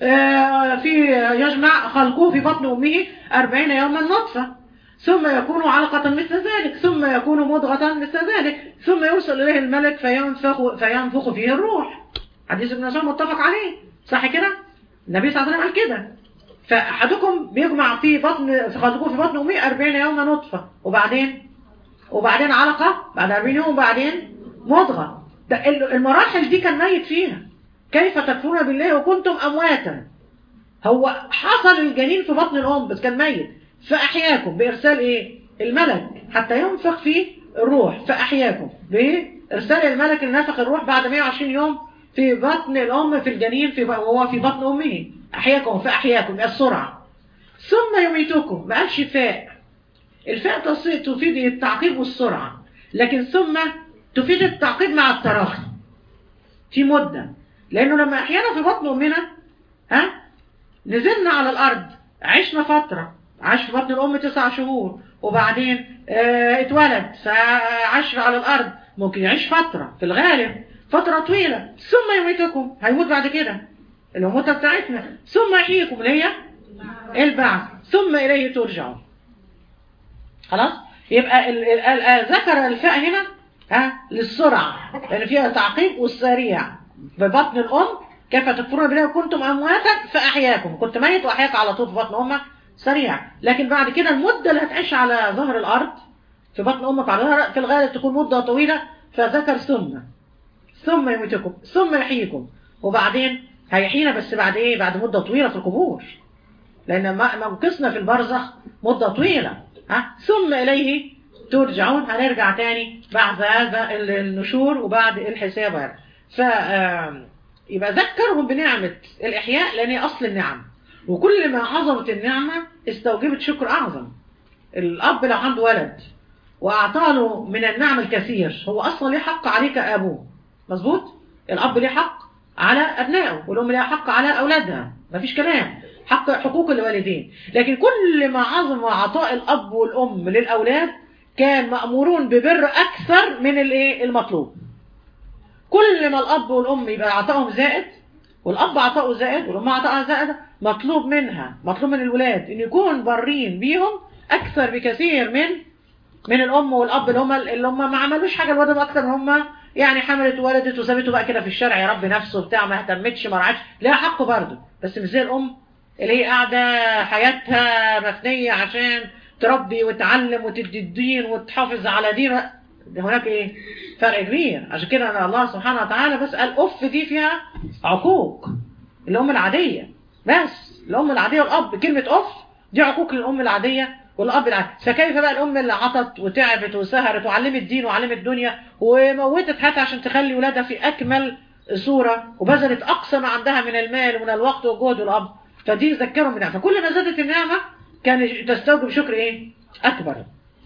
في يجمع خلقه في بطن أمه أربعين يوما نطفة ثم يكون علقة مثل ذلك ثم يكون مضغة مثل ذلك ثم يرسل إليه الملك فينفخ, فينفخ فيه الروح حديث ابن مسعود متفق عليه صح كده النبي صلى الله عليه وسلم قال كده فأحدكم بيجمع في بطن في خلقه في بطن أمه أربعين يوما نطفة وبعدين وبعدين علقة بعد أربعين يوم وبعدين مضغة ده المراحل دي كان ميت فيها كيف تكفرون بالله وكنتم أمواتا هو حصل الجنين في بطن الأم بس كان ميت فأحياكم بإرسال إيه الملك حتى ينفخ فيه الروح فأحياكم بإرسال الملك اللي نفخ الروح بعد 120 يوم في بطن الأم في الجنين في وهو في بطن أمه أحياكم فأحياكم السرعة ثم يميتكم ما قالش فاء الفاء تفيد التعقيب والسرعة لكن ثم تفيد التعقيب مع التراخي في مدة لأنه لما أحيانا في بطن أمنا ها نزلنا على الأرض عشنا فترة عاش في بطن الأم تسع شهور وبعدين اه اتولد فعاش على الأرض ممكن يعيش فترة في الغالب فترة طويلة ثم يميتكم هيموت بعد كده الموتة بتاعتنا ثم يحييكم اللي هي البعث ثم إليه ترجعون خلاص يبقى ذكر الفاء هنا ها للسرعة لأن فيها تعقيب والسريع ببطن الأم كيف تكفرون بالله كنتم أمواتا فأحياكم كنت ميت وأحياك على طول في بطن أمك سريع لكن بعد كده المدة اللي هتعيش على ظهر الأرض في بطن أمك على ظهر في الغالب تكون مدة طويلة فذكر ثم ثم يميتكم ثم يحييكم وبعدين هيحيينا بس بعد إيه بعد مدة طويلة في القبور لأن موقفنا في البرزخ مدة طويلة ها ثم إليه ترجعون هنرجع تاني بعد هذا النشور وبعد الحساب ف يبقى ذكرهم بنعمة الإحياء لأن هي أصل النعم وكل ما عظمت النعمة استوجبت شكر أعظم الأب لو عنده ولد وأعطاه له من النعم الكثير هو أصلا ليه حق عليه كأبوه مظبوط الأب ليه حق على أبنائه والأم ليها حق على أولادها مفيش كلام حق حقوق الوالدين لكن كل ما عظم عطاء الأب والأم للأولاد كان مأمورون ببر أكثر من الايه المطلوب كل ما الأب والأم يبقى عطائهم زائد والأب عطاؤه زائد والأم عطائها زائد مطلوب منها مطلوب من الولاد إن يكون برين بيهم أكثر بكثير من من الأم والأب اللي هم اللي هم ما عملوش حاجة لولادهم أكثر من هم يعني حملت وولدت وسابته بقى كده في الشارع يا رب نفسه بتاع ما اهتمتش ما رعتش لها حق برضه بس مش زي الأم اللي هي قاعدة حياتها مفنية عشان تربي وتعلم وتدي الدين وتحافظ على دين هناك ايه فرق كبير عشان كده انا الله سبحانه وتعالى بسأل اف دي فيها عقوق الام العادية بس الام العادية والاب كلمة اف دي عقوق للام العادية والاب العادي فكيف بقى الام اللي عطت وتعبت وسهرت وعلمت دين وعلمت دنيا وموتت حياتها عشان تخلي ولادها في اكمل سورة وبذلت أقصى ما عندها من المال ومن الوقت والجهد والأمر فدي ذكرهم بالنعمة فكل ما زادت النعمة كان تستوجب شكر إيه؟ أكبر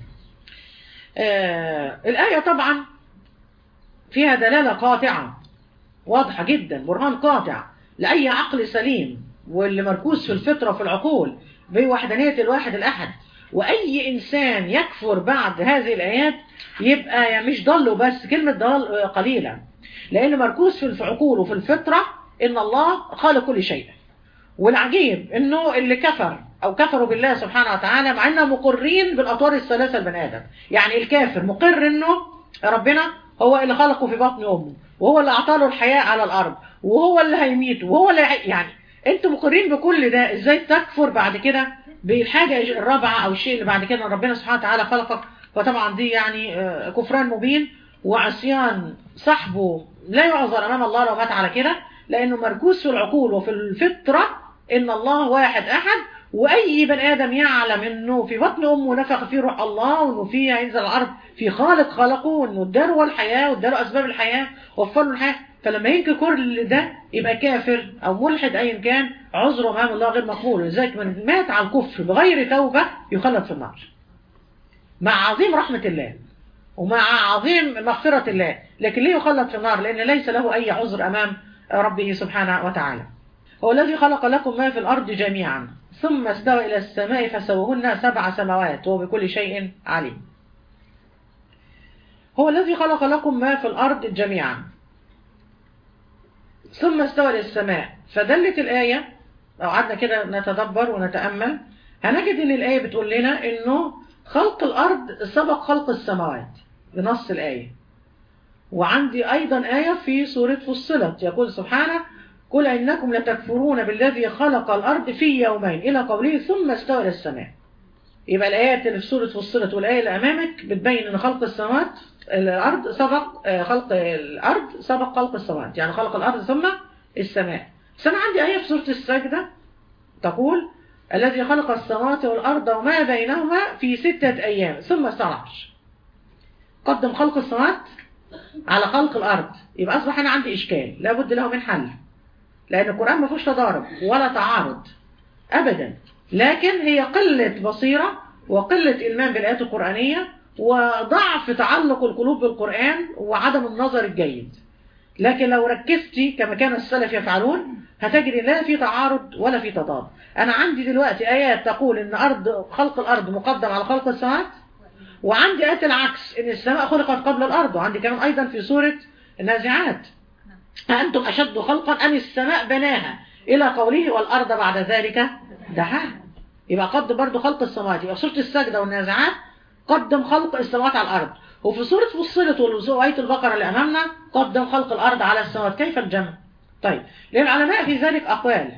آه الآية طبعا فيها دلالة قاطعة واضحة جدا برهان قاطع لأي عقل سليم واللي مركوز في الفطرة وفي العقول بوحدانية الواحد الأحد وأي إنسان يكفر بعد هذه الآيات يبقى يعني مش ضل بس كلمة ضلال قليلة لأن مركوز في العقول وفي الفطرة إن الله خالق كل شيء والعجيب إنه اللي كفر أو كفروا بالله سبحانه وتعالى مع إنهم مقرين بالأطوار الثلاثة البني آدم يعني الكافر مقر إنه ربنا هو اللي خلقه في بطن أمه وهو اللي أعطاله الحياة على الأرض وهو اللي هيميته وهو اللي هي... يعني انتوا مقرين بكل ده ازاي تكفر بعد كده بالحاجة الرابعة او الشيء اللي بعد كده ربنا سبحانه وتعالى خلقك فطبعا دي يعني كفران مبين وعصيان صاحبه لا يعذر امام الله لو مات على كده لانه مركوز في العقول وفي الفطرة ان الله واحد احد واي بني ادم يعلم انه في بطن امه نفخ فيه روح الله وانه فيه هينزل الارض في خالق خلقه وانه اداله الحياه واداله اسباب الحياه وفر له الحياه فلما ينكر كل ده يبقى كافر او ملحد ايا كان عذره امام الله غير مقبول لذلك من مات على الكفر بغير توبه يخلد في النار مع عظيم رحمه الله ومع عظيم مغفره الله لكن ليه يخلد في النار لان ليس له اي عذر امام ربه سبحانه وتعالى هو الذي خلق لكم ما في الارض جميعا ثم استوى الى السماء فسوهن سبع سماوات وهو بكل شيء عليم هو الذي خلق لكم ما في الارض جميعا ثم استوى للسماء فدلت الآية لو قعدنا كده نتدبر ونتأمل هنجد ان الآية بتقول لنا انه خلق الأرض سبق خلق السماوات بنص الآية وعندي أيضا آية في سورة فصلت يقول سبحانه قل إنكم لتكفرون بالذي خلق الأرض في يومين إلى قوله ثم استوى إلى السماء يبقى الآيات اللي في سورة فصلت والآية اللي أمامك بتبين أن خلق السماوات الأرض سبق خلق الأرض سبق خلق السماوات يعني خلق الأرض ثم السماء بس أنا عندي آية في سورة السجدة تقول الذي خلق السماوات والأرض وما بينهما في ستة أيام ثم استعرش قدم خلق السماوات على خلق الأرض يبقى أصبح أنا عندي إشكال لابد له من حل لأن القرآن ما فيهوش تضارب ولا تعارض أبدا لكن هي قلة بصيرة وقلة إلمان بالآيات القرآنية وضعف تعلق القلوب بالقرآن وعدم النظر الجيد لكن لو ركزتي كما كان السلف يفعلون هتجد لا في تعارض ولا في تضاد أنا عندي دلوقتي آيات تقول إن أرض خلق الأرض مقدم على خلق السماوات وعندي آيات العكس إن السماء خلقت قبل الأرض وعندي كمان أيضا في سورة النازعات أنتم أشد خلقا أم السماء بناها إلى قوله والأرض بعد ذلك دحاها يبقى قدم برضو خلق السماوات يبقى سورة السجدة والنازعات قدم خلق السماوات على الأرض وفي سورة فصلت وآية البقرة اللي أمامنا قدم خلق الأرض على السماوات كيف الجمع؟ طيب للعلماء في ذلك أقوال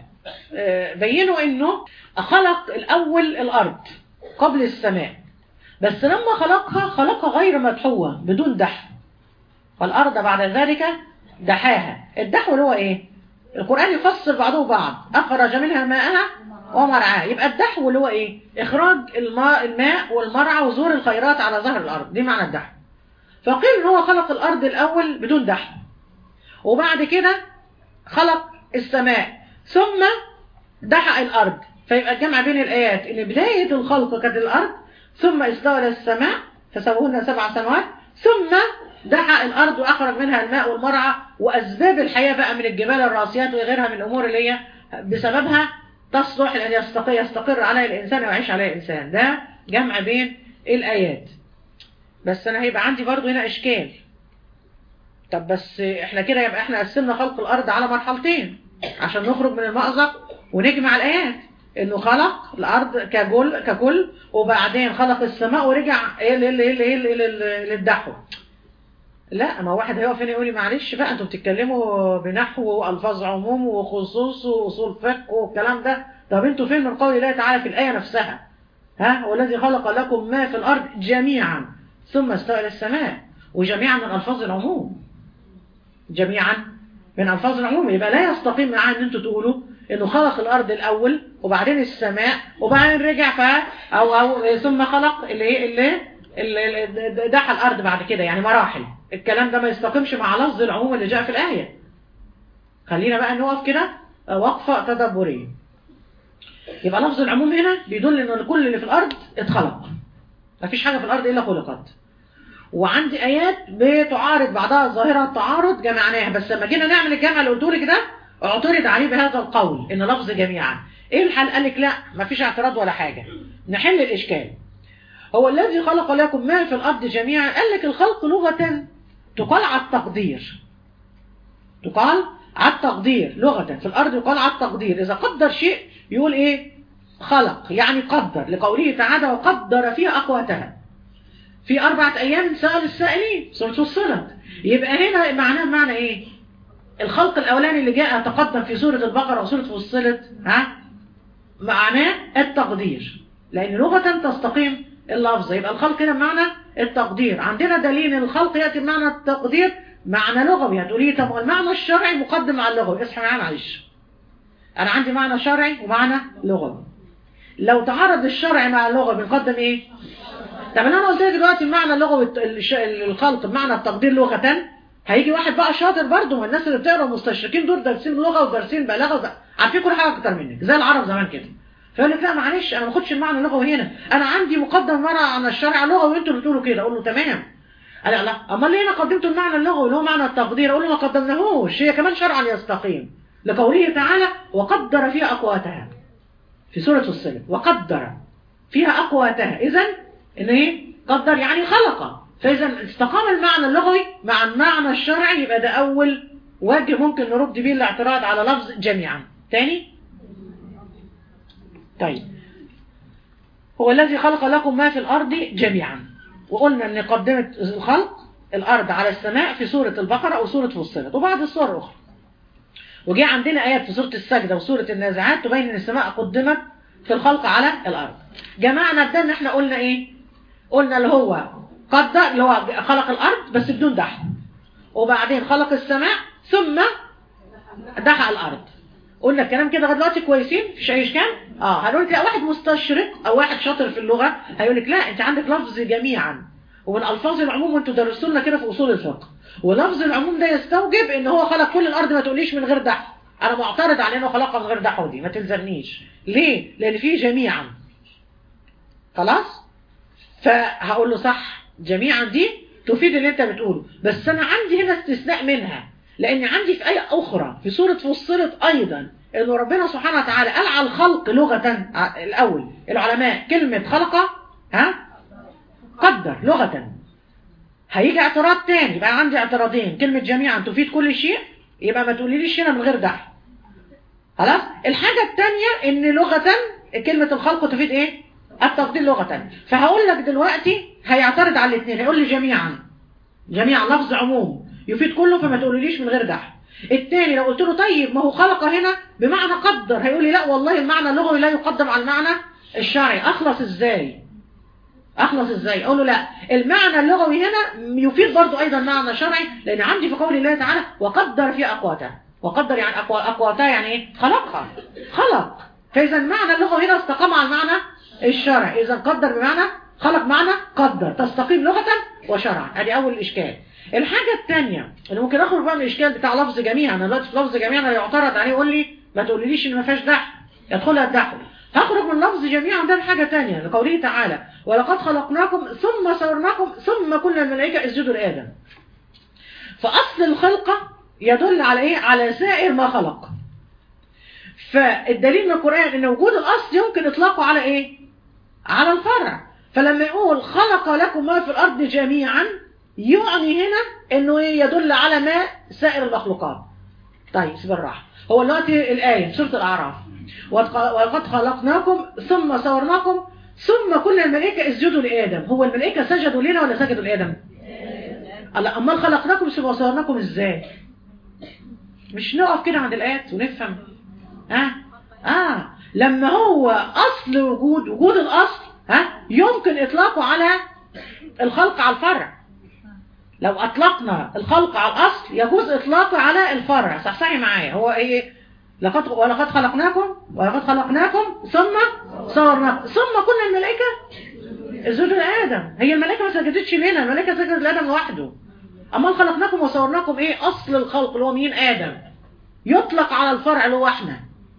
بينوا أنه خلق الأول الأرض قبل السماء بس لما خلقها خلقها غير مدحوة بدون دحو فالأرض بعد ذلك دحاها الدحو اللي هو إيه؟ القرآن يفسر بعضه بعض أخرج منها ماءها ومرعاها يبقى الدحو اللي هو إيه؟ إخراج الماء, الماء والمرعى وزور الخيرات على ظهر الأرض دي معنى الدحو فقيل إن هو خلق الأرض الأول بدون دحو وبعد كده خلق السماء ثم دحق الأرض فيبقى الجمع بين الآيات إن بداية الخلق كانت الأرض ثم استوى إلى السماء فسوهن سبع سنوات ثم دحق الأرض وأخرج منها الماء والمرعى وأسباب الحياة بقى من الجبال الراسيات وغيرها من الأمور اللي هي بسببها تصلح أن يستقر, يستقر عليها الإنسان ويعيش عليها الإنسان ده جمع بين الآيات بس أنا هيبقى عندي برضو هنا إشكال طب بس احنا كده يبقى احنا قسمنا خلق الأرض على مرحلتين عشان نخرج من المأزق ونجمع الآيات انه خلق الارض ككل ككل وبعدين خلق السماء ورجع ايه للدحو لا ما واحد هيقف هنا يقول لي معلش بقى انتوا بتتكلموا بنحو والفاظ عموم وخصوص واصول فقه والكلام ده طب انتوا فين من قول الله تعالى في الايه نفسها ها والذي خلق لكم ما في الارض جميعا ثم استوى الى السماء وجميعا من الفاظ العموم جميعا من الفاظ العموم يبقى لا يستقيم معاه ان انتوا تقولوا انه خلق الارض الاول وبعدين السماء وبعدين رجع ف او او ثم خلق اللي اللي, اللي دحى الارض بعد كده يعني مراحل الكلام ده ما يستقيمش مع لفظ العموم اللي جاء في الايه خلينا بقى نقف كده وقفة تدبرية يبقى لفظ العموم هنا بيدل ان كل اللي في الارض اتخلق مفيش حاجة في الارض الا خلقت وعندي ايات بتعارض بعضها ظاهرة التعارض جمعناها بس لما جينا نعمل الجمع اللي قلته لك ده اعترض عليه بهذا القول ان لفظ جميعا ايه الحل قال لك لا مفيش اعتراض ولا حاجة نحل الاشكال هو الذي خلق لكم ما في الارض جميعا قال لك الخلق لغة تقال على التقدير تقال على التقدير لغة في الارض يقال على التقدير اذا قدر شيء يقول ايه خلق يعني قدر لقوله تعالى وقدر فيها اقواتها في أربعة أيام سأل السائلين سورة الصلت يبقى هنا معناه معنى إيه الخلق الأولاني اللي جاء تقدم في سورة البقرة وسورة فصلت ها معناه التقدير لأن لغة تستقيم اللفظ يبقى الخلق هنا بمعنى التقدير عندنا دليل ان الخلق يأتي بمعنى التقدير معنى لغوي هتقولي طب المعنى الشرعي مقدم على اللغوي اصحى معايا معلش أنا عندي معنى شرعي ومعنى لغوي لو تعارض الشرع مع اللغة بنقدم ايه طب انا قلت لك دلوقتي المعنى اللغوي الخلق بمعنى التقدير لغة هيجي واحد بقى شاطر برضه من الناس اللي بتقرا مستشرقين دول دارسين لغه ودارسين بلاغه عارفين كل حاجه اكتر منك زي العرب زمان كده فيقول لك لا معلش انا ما باخدش المعنى اللغوي هنا انا عندي مقدم مره عن الشرع اللغوي وانتوا اللي بتقولوا كده اقول له تمام لا لا امال ليه انا قدمت المعنى اللغوي اللي هو معنى التقدير اقول له ما قدمناهوش هي كمان شرعا يستقيم لقوله تعالى وقدر فيها اقواتها في سوره الصلة وقدر فيها اقواتها اذا ان ايه قدر يعني خلق فإذا استقام المعنى اللغوي مع المعنى الشرعي يبقى ده أول وجه ممكن نرد بيه الاعتراض على لفظ جميعا تاني طيب هو الذي خلق لكم ما في الأرض جميعا وقلنا أن قدمت الخلق الأرض على السماء في سورة البقرة أو سورة فصلت وبعض السور الأخرى وجاء عندنا آيات في سورة السجدة وسورة النازعات تبين أن السماء قدمت في الخلق على الأرض جمعنا ده ان احنا قلنا ايه قلنا اللي هو قدر اللي هو خلق الأرض بس بدون دحى وبعدين خلق السماء ثم دحى الأرض قلنا الكلام كده لغايه دلوقتي كويسين مفيش اي اشكال اه هنقول لك لا واحد مستشرق او واحد شاطر في اللغه هيقول لك لا انت عندك لفظ جميعا ومن الفاظ العموم وانتوا درستوا لنا كده في اصول الفقه ولفظ العموم ده يستوجب ان هو خلق كل الارض ما تقوليش من غير دحى انا معترض على انه خلقها من غير دحى دي ما تلزمنيش ليه لان فيه جميعا خلاص فهقول له صح جميعا دي تفيد اللي انت بتقوله بس انا عندي هنا استثناء منها لان عندي في آية اخرى في سورة فصلت ايضا انه ربنا سبحانه وتعالى قال على الخلق لغة الاول العلماء كلمة خلقة ها قدر لغة هيجي اعتراض تاني يبقى عندي اعتراضين كلمة جميعا تفيد كل شيء يبقى ما تقوليليش هنا من غير دحى خلاص الحاجة التانية ان لغة كلمة الخلق تفيد ايه التقدير لغة فهقول لك دلوقتي هيعترض على الاثنين هيقول لي جميعا جميعا لفظ عموم يفيد كله فما تقوليليش من غير دحى الثاني لو قلت له طيب ما هو خلق هنا بمعنى قدر هيقول لي لا والله المعنى اللغوي لا يقدم على المعنى الشرعي اخلص ازاي اخلص ازاي اقول له لا المعنى اللغوي هنا يفيد برضو ايضا معنى شرعي لان عندي في قول الله تعالى وقدر في اقواتها وقدر يعني اقواتها يعني ايه خلقها خلق فاذا المعنى اللغوي هنا استقام على المعنى الشرعي اذا قدر بمعنى خلق معنى قدر تستقيم لغة وشرعا ادي اول الاشكال الحاجة الثانية اللي ممكن اخرج بقى من الاشكال بتاع لفظ جميعا انا دلوقتي في لفظ جميعا يعترض عليه يقول لي ما تقوليليش ان ما فيهاش دحى يدخلها الدحى هخرج من لفظ جميعا ده حاجة تانية لقوله تعالى ولقد خلقناكم ثم صورناكم ثم كنا الملائكة اسجدوا لآدم فأصل الخلقة يدل على ايه على سائر ما خلق فالدليل من القرآن ان وجود الاصل يمكن اطلاقه على ايه على الفرع فلما يقول خلق لكم ما في الارض جميعا يعني هنا انه ايه يدل على ما سائر المخلوقات طيب بالراحه هو دلوقتي الايه سوره الاعراف ولقد خلقناكم ثم صورناكم ثم كل الملائكه اسجدوا لادم هو الملائكه سجدوا لنا ولا سجدوا لادم الله امال خلقناكم ثم صورناكم ازاي مش نقف كده عند الايات ونفهم ها آه. اه لما هو اصل وجود وجود الاصل ها يمكن اطلاقه على الخلق على الفرع لو اطلقنا الخلق على الاصل يجوز اطلاقه على الفرع صحصحي معايا هو ايه لقد ولقد خلقناكم ولقد خلقناكم ثم صورناكم ثم كنا الملائكه اسجدوا لادم هي الملائكه ما سجدتش لنا الملائكه سجدت لادم لوحده اما خلقناكم وصورناكم ايه اصل الخلق اللي هو مين ادم يطلق على الفرع اللي هو احنا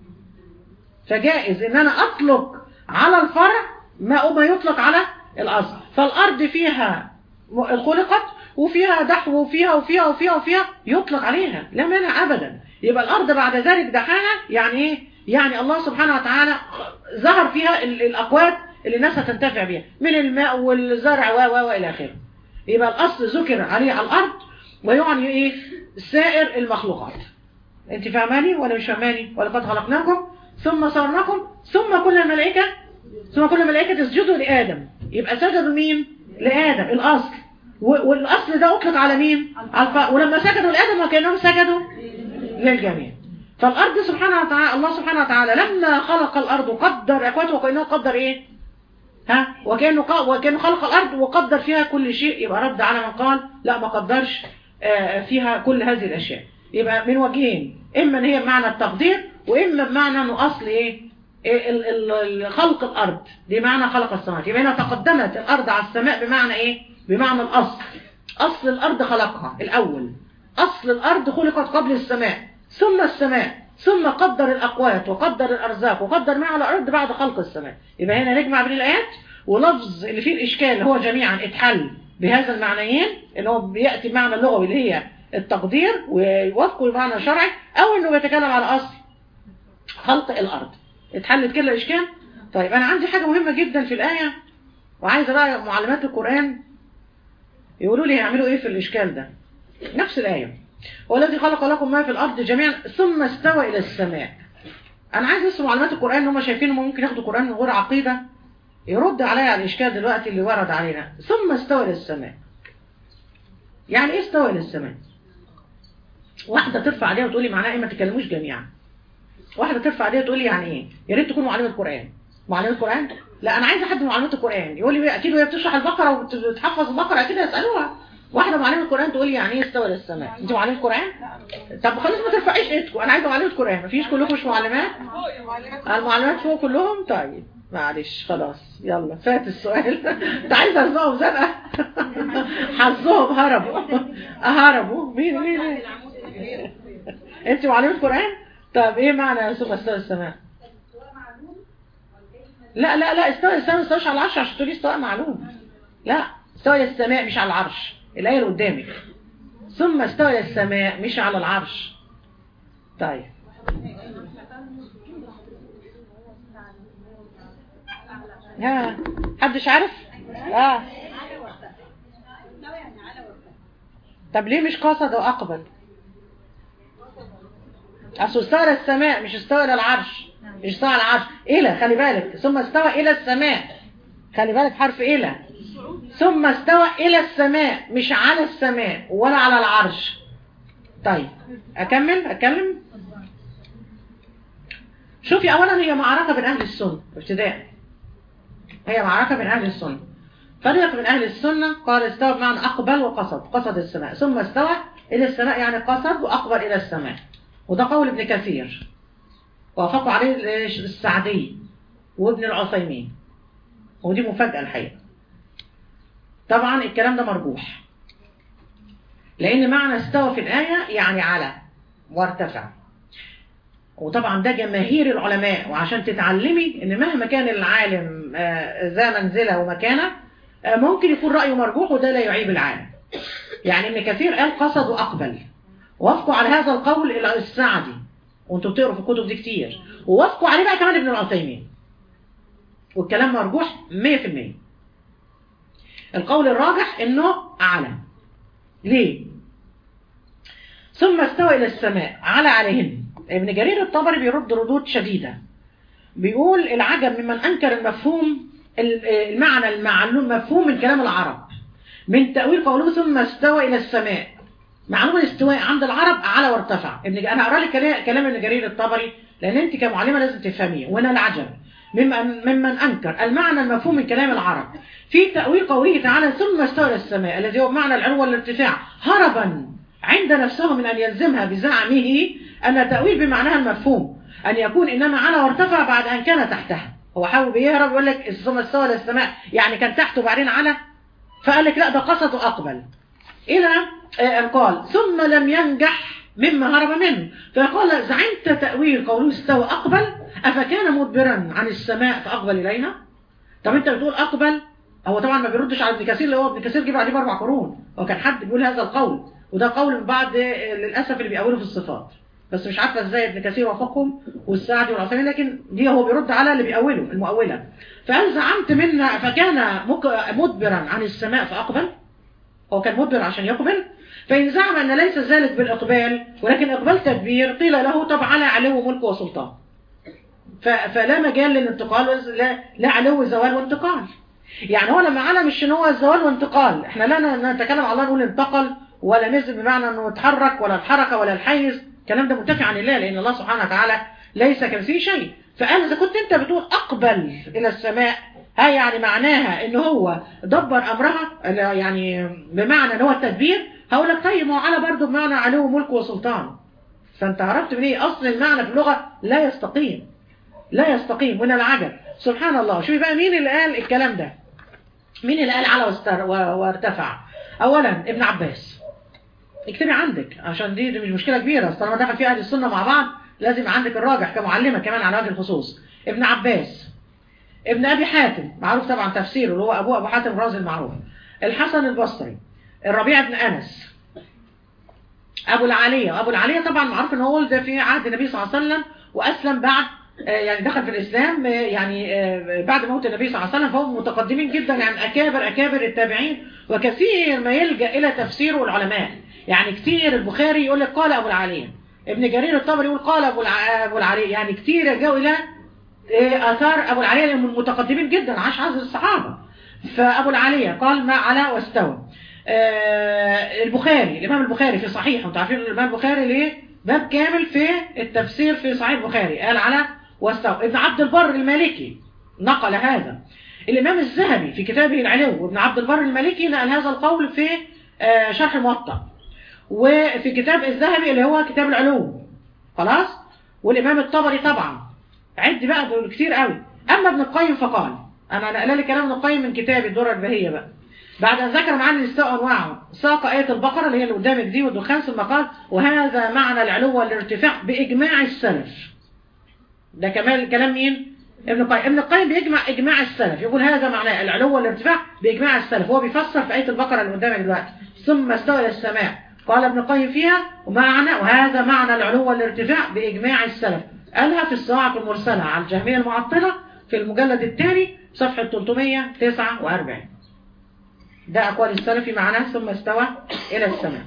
فجائز ان انا اطلق على الفرع ما ما يطلق على الاصل فالارض فيها خلقت وفيها دحو وفيها وفيها وفيها وفيها يطلق عليها لا مانع ابدا يبقى الارض بعد ذلك دحاها يعني ايه يعني الله سبحانه وتعالى ظهر فيها ال- الاقوات اللي الناس هتنتفع بيها من الماء والزرع و و والى اخره يبقى الاصل ذكر عليه على الارض ويعني ايه سائر المخلوقات انت فاهماني ولا مش فاهماني ولقد خلقناكم ثم صورناكم ثم كل الملائكه ثم كل الملائكه تسجدوا لادم يبقى سجدوا مين لادم الاصل و- والاصل ده اطلق على مين على الف... ولما سجدوا لادم وكانهم سجدوا للجميع فالارض سبحانه وتعالى الله سبحانه وتعالى لما خلق الارض وقدر اكواته وكانه قدر ايه ها وكانه ق- وكانه خلق الارض وقدر فيها كل شيء يبقى رد على من قال لا ما قدرش آه، فيها كل هذه الاشياء يبقى من وجهين اما ان هي بمعنى التقدير واما بمعنى انه اصل ايه إيه ال- ال- ال- خلق الارض دي معنى خلق السماوات يبقى هنا تقدمت الارض على السماء بمعنى ايه بمعنى الاصل اصل الارض خلقها الاول اصل الارض خلقت قبل السماء ثم السماء ثم قدر الاقوات وقدر الارزاق وقدر ما على الارض بعد خلق السماء يبقى هنا نجمع بين الايات ولفظ اللي فيه الاشكال اللي هو جميعا اتحل بهذا المعنيين اللي هو بياتي بمعنى اللغوي اللي هي التقدير ويوافقه بمعنى شرعي او انه بيتكلم على اصل خلق الارض اتحلت كده الاشكال طيب انا عندي حاجه مهمه جدا في الايه وعايزه بقى معلمات القران يقولوا لي هيعملوا ايه في الاشكال ده نفس الايه والذي خلق لكم ما في الارض جميعا ثم استوى الى السماء انا عايز اسمع معلومات القران اللي هم شايفين انهم ممكن ياخدوا القران من غير عقيده يرد عليا على الاشكال دلوقتي اللي ورد علينا ثم استوى الى السماء يعني ايه استوى الى السماء واحده ترفع عليها وتقول لي معناها ايه ما تتكلموش جميعا واحده ترفع عليها تقول لي يعني ايه يا ريت تكون معلمه قران معلمه قران لا انا عايزه حد من معلمات القران يقول لي اكيد وهي بتشرح البقره وبتحفظ البقره اكيد هيسالوها واحده معلمه قران تقول لي يعني ايه استوى الى السماء انت معلمه قران طب خلاص ما ترفعيش ايدكم انا عايزه معلمه قران مفيش كلكم مش معلمات المعلمات فوق كلهم طيب معلش خلاص يلا فات السؤال انت عايز ارزقهم زنقه حظهم هربوا هربوا مين مين مين انت معلمة قرآن طب ايه معنى ثم استوى السماء لا لا لا استوى السماء ما استواش على العرش عشان تقولي استواء معلوم لا استوى السماء مش على العرش الآية اللي قدامك ثم استوى السماء مش على العرش طيب ها حدش عارف اه طب ليه مش قصد واقبل اصل استوى الى السماء مش استوى الى العرش مش استوى على العرش الى خلي بالك ثم استوى الى السماء خلي بالك حرف الى ثم استوى الى السماء مش على السماء ولا على العرش طيب اكمل اكمل شوفي اولا هي معركه بين اهل السنه ابتداء هي معركه بين اهل السنه فريق من اهل السنه قال استوى بمعنى اقبل وقصد قصد السماء ثم استوى الى السماء يعني قصد واقبل الى السماء وده قول ابن كثير وافقوا عليه السعدي وابن العثيمين ودي مفاجأة الحقيقة طبعا الكلام ده مرجوح لأن معنى استوى في الآية يعني على وارتفع وطبعا ده جماهير العلماء وعشان تتعلمي ان مهما كان العالم آه، ذا منزلة ومكانة آه، ممكن يكون رأيه مرجوح وده لا يعيب العالم يعني ابن كثير قال قصد وأقبل وافقوا على هذا القول السعدي وانتوا بتقروا في الكتب دي كتير ووافقوا عليه بقى كمان ابن العثيمين والكلام مرجوح 100% القول الراجح انه اعلى ليه ثم استوى الى السماء على عليهن ابن جرير الطبري بيرد ردود شديدة بيقول العجب ممن انكر المفهوم المعنى المعلوم مفهوم من كلام العرب من تأويل قوله ثم استوى الى السماء معلومة الاستواء عند العرب أعلى وارتفع ابن انا اقرا لك كلام كلام ابن جرير الطبري لان انت كمعلمه لازم تفهميه وهنا العجب ممن ممن انكر المعنى المفهوم من كلام العرب في تاويل قوله تعالى ثم استوى الى السماء الذي هو معنى العلو والارتفاع هربا عند نفسه من ان يلزمها بزعمه ان تاويل بمعناها المفهوم ان يكون انما على وارتفع بعد ان كان تحتها هو حاول بيهرب يقول لك ثم استوى الى السماء يعني كان تحته وبعدين على فقال لك لا ده قصد واقبل الى أن قال ثم لم ينجح مما هرب منه فقال زعمت تأويل قوله استوى أقبل أفكان مدبرا عن السماء فأقبل إلينا طب أنت بتقول أقبل هو طبعا ما بيردش على ابن كثير اللي هو ابن كثير جه بعديه باربع قرون هو كان حد بيقول هذا القول وده قول من بعد للاسف اللي بيقولوا في الصفات بس مش عارفه ازاي ابن كثير وافقهم والسعدي والعثيمين لكن دي هو بيرد على اللي بيقولوا المؤوله فهل زعمت منا فكان مك- مدبرا عن السماء فاقبل هو كان مدبر عشان يقبل فإن زعم أن ليس ذلك بالإقبال ولكن إقبال تدبير قيل له طب على علو ملك وسلطان ف- فلا مجال للانتقال لا, لا علو زوال وانتقال يعني هو لما علم مش ان هو زوال وانتقال احنا لا نتكلم على الله نقول انتقل ولا نزل بمعنى انه اتحرك ولا الحركه ولا الحيز الكلام ده منتفي عن الله لان الله سبحانه وتعالى ليس كمثله شيء فقال اذا كنت انت بتقول اقبل الى السماء ها يعني معناها ان هو دبر امرها لا يعني بمعنى ان هو التدبير هقول لك طيب ما هو على برضه بمعنى علو ملك وسلطان فانت عرفت من ايه اصل المعنى في اللغه لا يستقيم لا يستقيم من العجب سبحان الله شوفي بقى مين اللي قال الكلام ده مين اللي قال على واستر- و- وارتفع اولا ابن عباس اكتبي عندك عشان دي, دي مش مشكله كبيره أصل طالما دخل فيها اهل السنه مع بعض لازم عندك الراجح كمعلمه كمان على وجه الخصوص ابن عباس ابن ابي حاتم معروف طبعا تفسيره اللي هو ابوه ابو حاتم الرازي المعروف الحسن البصري الربيع بن انس ابو العاليه ابو العاليه طبعا معروف ان هو ولد في عهد النبي صلى الله عليه وسلم واسلم بعد آه، يعني دخل في الاسلام آه، يعني آه، بعد موت النبي صلى الله عليه وسلم فهم متقدمين جدا يعني اكابر اكابر التابعين وكثير ما يلجا الى تفسيره العلماء يعني كتير البخاري يقول لك قال ابو العاليه ابن جرير الطبري يقول قال ابو الع- ابو العاليه يعني كتير يلجأوا الى آه، اثار ابو العاليه لأنهم من المتقدمين جدا عاش عصر الصحابه فابو العاليه قال ما على واستوى آه، البخاري الامام البخاري في صحيح انتوا عارفين الامام البخاري ليه باب كامل في التفسير في صحيح البخاري قال على واستوى ابن عبد البر المالكي نقل هذا الامام الذهبي في كتابه العلو وابن عبد البر المالكي نقل هذا القول في آه، شرح الموطأ وفي كتاب الذهبي اللي هو كتاب العلوم خلاص والامام الطبري طبعا عد بقى دول كتير قوي اما ابن القيم فقال انا نقل لي كلام ابن القيم من كتاب الدرة البهية بقى بعد ان ذكر معاني الاستواء انواعه ساق آية البقرة اللي هي اللي قدامك دي والدخان ثم قال وهذا معنى العلو والارتفاع بإجماع السلف ده كمان كلام مين؟ ابن القيم ابن القيم بيجمع إجماع السلف يقول هذا معناه العلو والارتفاع بإجماع السلف هو بيفسر في آية البقرة اللي قدامك دلوقتي ثم استوى إلى السماء قال ابن القيم فيها ومعنى وهذا معنى العلو والارتفاع بإجماع السلف قالها في الصواعق المرسلة على الجهمية المعطلة في المجلد الثاني صفحة 349 ده أقوال السلف معناه ثم استوى إلى السماء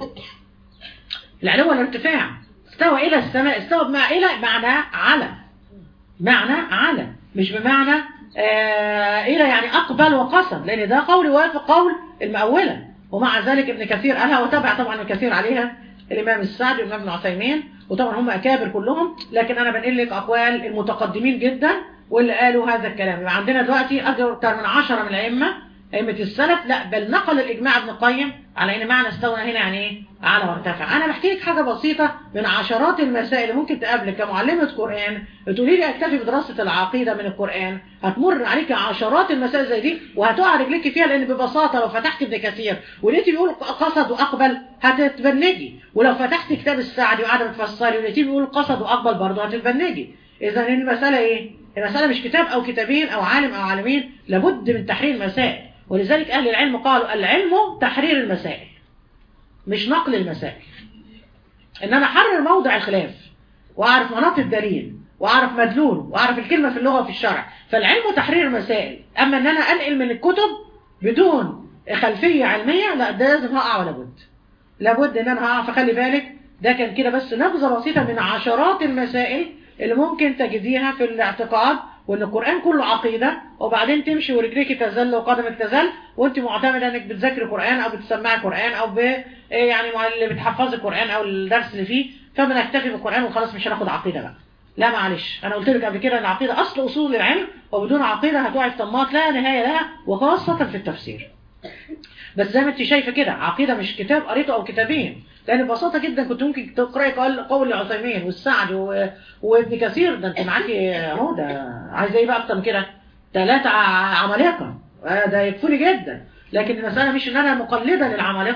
العلو والارتفاع استوى إلى السماء استوى بمعنى إلى معنى على معنى على مش بمعنى آه إلى يعني أقبل وقصد لأن ده قول يوافق قول المؤولة ومع ذلك ابن كثير قالها وتابع طبعا ابن كثير عليها الإمام السعدي والإمام ابن عثيمين وطبعا هم أكابر كلهم لكن أنا بنقل لك أقوال المتقدمين جدا واللي قالوا هذا الكلام يبقى عندنا دلوقتي أكثر من عشرة من الأئمة أئمة السلف لا بل نقل الإجماع ابن القيم على إن معنى استوى هنا يعني إيه؟ على وارتفع أنا بحكي لك حاجة بسيطة من عشرات المسائل اللي ممكن تقابلك كمعلمة قرآن تقولي لي أكتفي بدراسة العقيدة من القرآن هتمر عليك عشرات المسائل زي دي وهتقع رجلك فيها لأن ببساطة لو فتحت ابن كثير ولقيتي بيقول قصد وأقبل هتتبنجي ولو فتحت كتاب السعدي وقاعدة بتفسري ولقيتيه بيقول قصد وأقبل برضه هتتبنجي إذا المسألة إيه؟ المسألة مش كتاب أو كتابين أو عالم أو عالمين لابد من تحرير المسائل ولذلك أهل العلم قالوا العلم تحرير المسائل مش نقل المسائل إن أنا أحرر موضع الخلاف وأعرف مناط الدليل وأعرف مدلول وأعرف الكلمة في اللغة وفي الشرع فالعلم تحرير المسائل أما إن أنا أنقل من الكتب بدون خلفية علمية لا ده لازم هقع ولا بد لابد إن أنا هقع فخلي بالك ده كان كده بس نبذة بسيطة من عشرات المسائل اللي ممكن تجديها في الاعتقاد وان القرآن كله عقيدة وبعدين تمشي ورجليك تزل وقدمك تزل وانت معتمدة انك بتذاكري قرآن او بتسمعي قرآن او ب يعني مع اللي بتحفظي قرآن او الدرس اللي فيه فبنكتفي بالقرآن وخلاص مش هناخد عقيدة بقى لا معلش انا قلت لك قبل كده ان العقيدة اصل اصول العلم وبدون عقيدة هتقعي في طماط لا نهاية لها وخاصة في التفسير بس زي ما انت شايفه كده عقيده مش كتاب قريته او كتابين لان ببساطه جدا كنت ممكن تقراي قول قول عثيمين والسعد و... وابن كثير ده انت معاكي اهو ده عايزه ايه بقى اكتر من كده ثلاثه عمالقه آه ده يكفوني جدا لكن المساله مش ان انا مقلده للعمالقه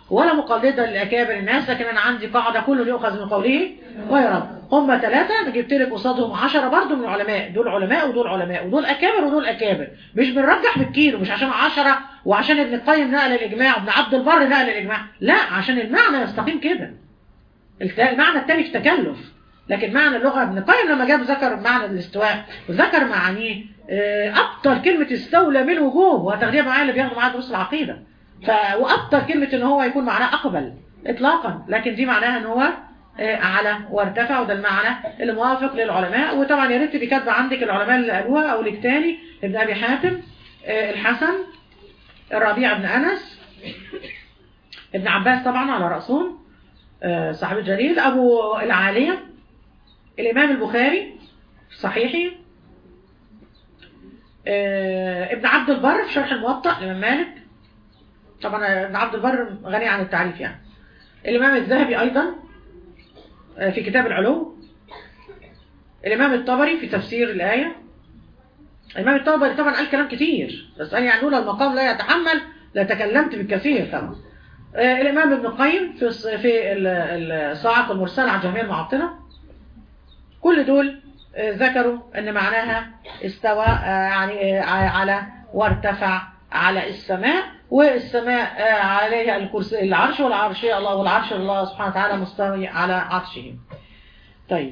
ولا مقلدا لاكابر الناس لكن انا عندي قاعده كل يؤخذ من قوله ويرد هم ثلاثه انا جبت لك قصادهم 10 برضه من العلماء دول علماء ودول علماء ودول اكابر ودول اكابر مش بنرجح بالكيلو مش عشان 10 وعشان ابن القيم نقل الاجماع وابن عبد البر نقل الاجماع لا عشان المعنى يستقيم كده الت- المعنى الثاني في تكلف لكن معنى اللغه ابن القيم لما جاب ذكر معنى الاستواء وذكر معانيه آه، ابطل كلمه استولى من وجوه وهتاخديها معايا اللي بياخدوا معايا دروس العقيده ف وابطل كلمه ان هو يكون معناه اقبل اطلاقا لكن دي معناها ان هو آه، اعلى وارتفع وده المعنى اللي موافق للعلماء وطبعا يا ريت تبقي كاتبه عندك العلماء اللي قالوها او لك تاني ابن ابي حاتم آه، الحسن الربيع بن انس ابن عباس طبعا على راسهم آه، صاحب الجليل ابو العاليه الامام البخاري في صحيحه آه، ابن عبد البر في شرح الموطأ الامام مالك طبعا ابن عبد البر غني عن التعريف يعني الامام الذهبي ايضا آه، في كتاب العلو الامام الطبري في تفسير الايه الامام الطبري طبعا قال كلام كتير بس قال يعني لولا المقام لا يتحمل لتكلمت بالكثير طبعا آه، الامام ابن القيم في الص- في ال- ال- الصاعقه المرسله عن جميع المعطله كل دول آه، ذكروا ان معناها استوى آه، يعني آه، على وارتفع على السماء والسماء آه، عليها الكرسي العرش والعرش الله والعرش الله سبحانه وتعالى مستوي على عرشه طيب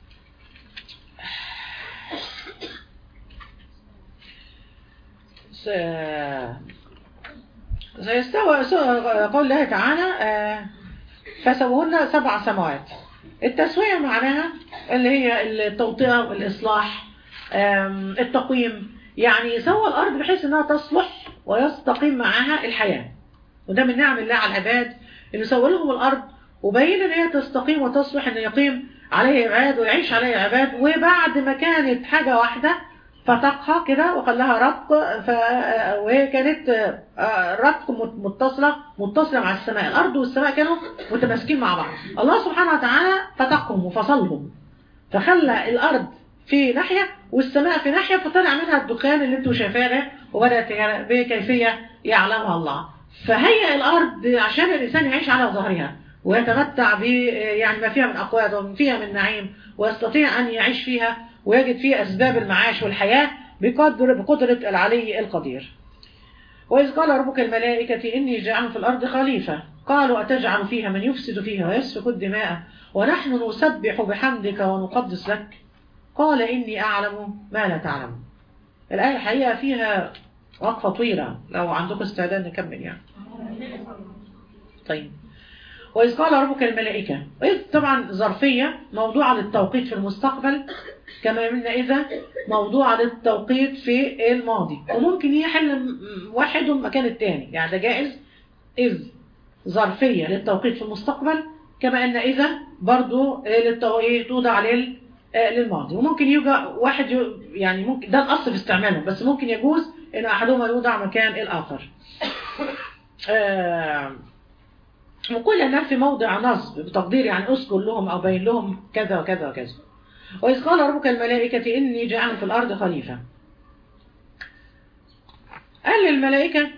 س- سيستوى سوى- قول الله تعالى آه، فسوهن سبع سماوات التسوية معناها اللي هي التوطئة والإصلاح آم، التقويم يعني سوى الأرض بحيث أنها تصلح ويستقيم معها الحياة وده من نعم الله على العباد إنه سوى لهم الأرض وبين إن هي تستقيم وتصلح إن يقيم عليها عباد ويعيش عليها عباد وبعد ما كانت حاجة واحدة فتقها كده وقال لها رق ف... وهي كانت آه، رق مت- متصلة متصلة مع السماء الأرض والسماء كانوا متماسكين مع بعض الله سبحانه وتعالى فتقهم وفصلهم فخلى الأرض في ناحية والسماء في ناحية فطلع منها الدخان اللي انتوا شايفاه ده وبدأت بكيفية يعلمها الله فهيئ الأرض عشان الإنسان يعيش على ظهرها ويتمتع ب يعني ما فيها من أقوات وما فيها من نعيم ويستطيع أن يعيش فيها ويجد فيها أسباب المعاش والحياة بقدر بقدرة العلي القدير وإذ قال ربك الملائكة إني جاعل في الأرض خليفة قالوا أتجعل فيها من يفسد فيها ويسفك الدماء ونحن نسبح بحمدك ونقدس لك قال إني أعلم ما لا تعلم الآية الحقيقة فيها وقفة طويلة لو عندكم استعداد نكمل يعني طيب وإذ قال ربك الملائكة وإذ طبعا ظرفية موضوعة للتوقيت في المستقبل كما من إذا موضوعة للتوقيت في الماضي وممكن يحل م- واحد مكان التاني يعني ده جائز إذ ظرفية للتوقيت في المستقبل كما أن إذا برضو للتوقيت توضع لل آه، للماضي وممكن يوجد واحد ي- يعني ممكن ده الأصل في استعماله بس ممكن يجوز أن أحدهما يوضع مكان الآخر آه، وكل أنها في موضع نصب بتقدير يعني أذكر لهم أو بين لهم كذا وكذا وكذا وإذ قال ربك الملائكة إني جاعل في الأرض خليفة قال للملائكة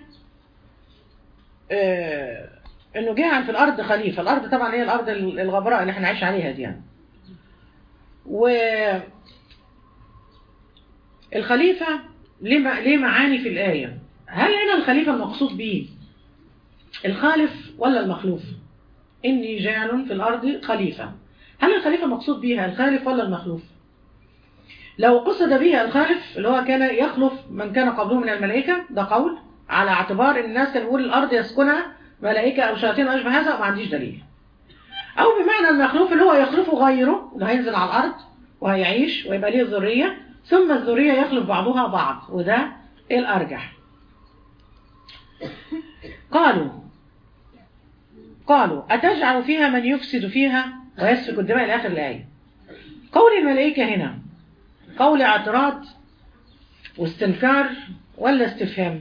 آه، إنه جاعل في الأرض خليفة الأرض طبعا هي الأرض الغبراء اللي احنا عايش عليها دي يعني و الخليفة ليه مع- ليه معاني في الآية هل هنا الخليفة المقصود به الخالف ولا المخلوف إني جاعل في الأرض خليفة هل الخليفة المقصود بها الخالف ولا المخلوف لو قصد بها الخالف اللي هو كان يخلف من كان قبله من الملائكة ده قول على اعتبار الناس اللي بيقول الأرض يسكنها ملائكة أو شياطين أو أشبه هذا ما عنديش دليل أو بمعنى المخلوف اللي هو يخلفه غيره اللي هينزل على الأرض وهيعيش ويبقى ليه ذرية ثم الذرية يخلف بعضها بعض وده الأرجح قالوا قالوا أتجعل فيها من يفسد فيها ويسفك الدماء إلى آخر الآية قول الملائكة هنا قول اعتراض واستنكار ولا استفهام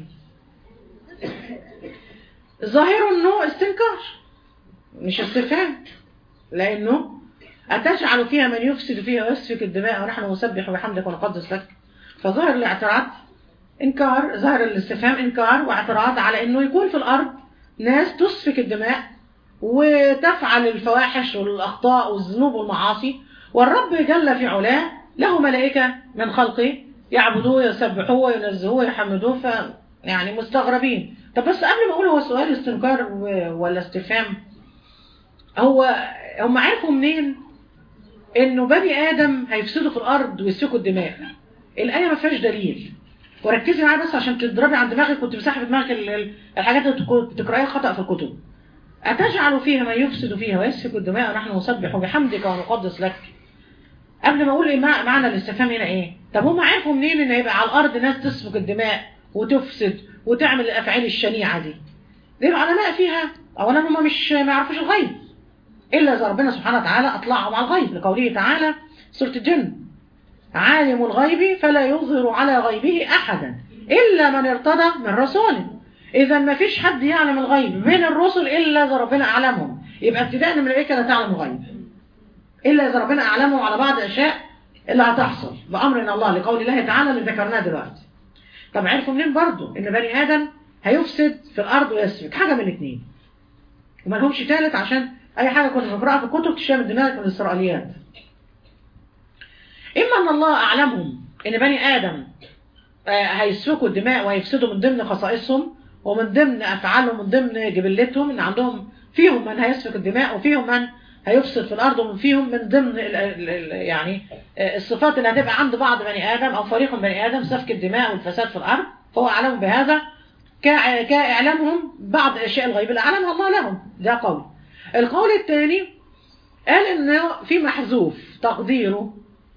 ظاهر انه استنكار مش استفهام لانه أتجعل فيها من يفسد فيها ويسفك الدماء ونحن نسبح بحمدك ونقدس لك فظهر الاعتراض انكار ظهر الاستفهام انكار واعتراض على انه يكون في الارض ناس تسفك الدماء وتفعل الفواحش والأخطاء والذنوب والمعاصي والرب جل في علاه له ملائكة من خلقه يعبدوه يسبحوه وينزهوه ويحمدوه ف يعني مستغربين طب بس قبل ما اقول هو سؤال استنكار و- ولا استفهام هو هم عرفوا منين انه بني ادم هيفسدوا في الارض ويسفكوا الدماء الايه ما فيهاش دليل وركزي معايا بس عشان تضربي عن دماغك كنت مساحه في دماغك ال- ال- الحاجات اللي بتك- بتقرايها خطا في الكتب اتجعل فيها من يفسد فيها ويسفك الدماء ونحن نسبح بحمدك ونقدس لك قبل ما اقول ايه مع- معنى الاستفهام هنا ايه طب هم عرفوا منين ان هيبقى على الارض ناس تسفك الدماء وتفسد وتعمل الافعال الشنيعه دي دي العلماء فيها اولا هم مش ما يعرفوش الغيب الا اذا ربنا سبحانه وتعالى اطلعهم على الغيب لقوله تعالى سوره الجن عالم الغيب فلا يظهر على غيبه احدا الا من ارتضى من رسوله اذا ما فيش حد يعلم الغيب من الرسل الا اذا ربنا اعلمهم يبقى ابتداء من الملائكه لا تعلم الغيب الا اذا ربنا اعلمهم على بعض الاشياء اللي هتحصل بامر من الله لقول الله تعالى اللي ذكرناه دلوقتي طب عرفوا منين برضو ان بني ادم هيفسد في الارض ويسفك حاجه من الاثنين وما لهمش ثالث عشان اي حاجه كنا بنقراها في الكتب تشتغل من دماغك من الاسرائيليات اما ان الله اعلمهم ان بني ادم آه، هيسفكوا الدماء وهيفسدوا من ضمن خصائصهم ومن ضمن افعالهم من ضمن جبلتهم ان عندهم فيهم من هيسفك الدماء وفيهم من هيفسد في الارض ومن فيهم من ضمن ال ال ال يعني آه، الصفات اللي هتبقى عند بعض بني ادم او فريق من بني ادم سفك الدماء والفساد في الارض فهو اعلم بهذا كا- كاعلامهم بعض الاشياء الغيبيه اللي اعلمها الله لهم ده قول القول الثاني قال انه في محذوف تقديره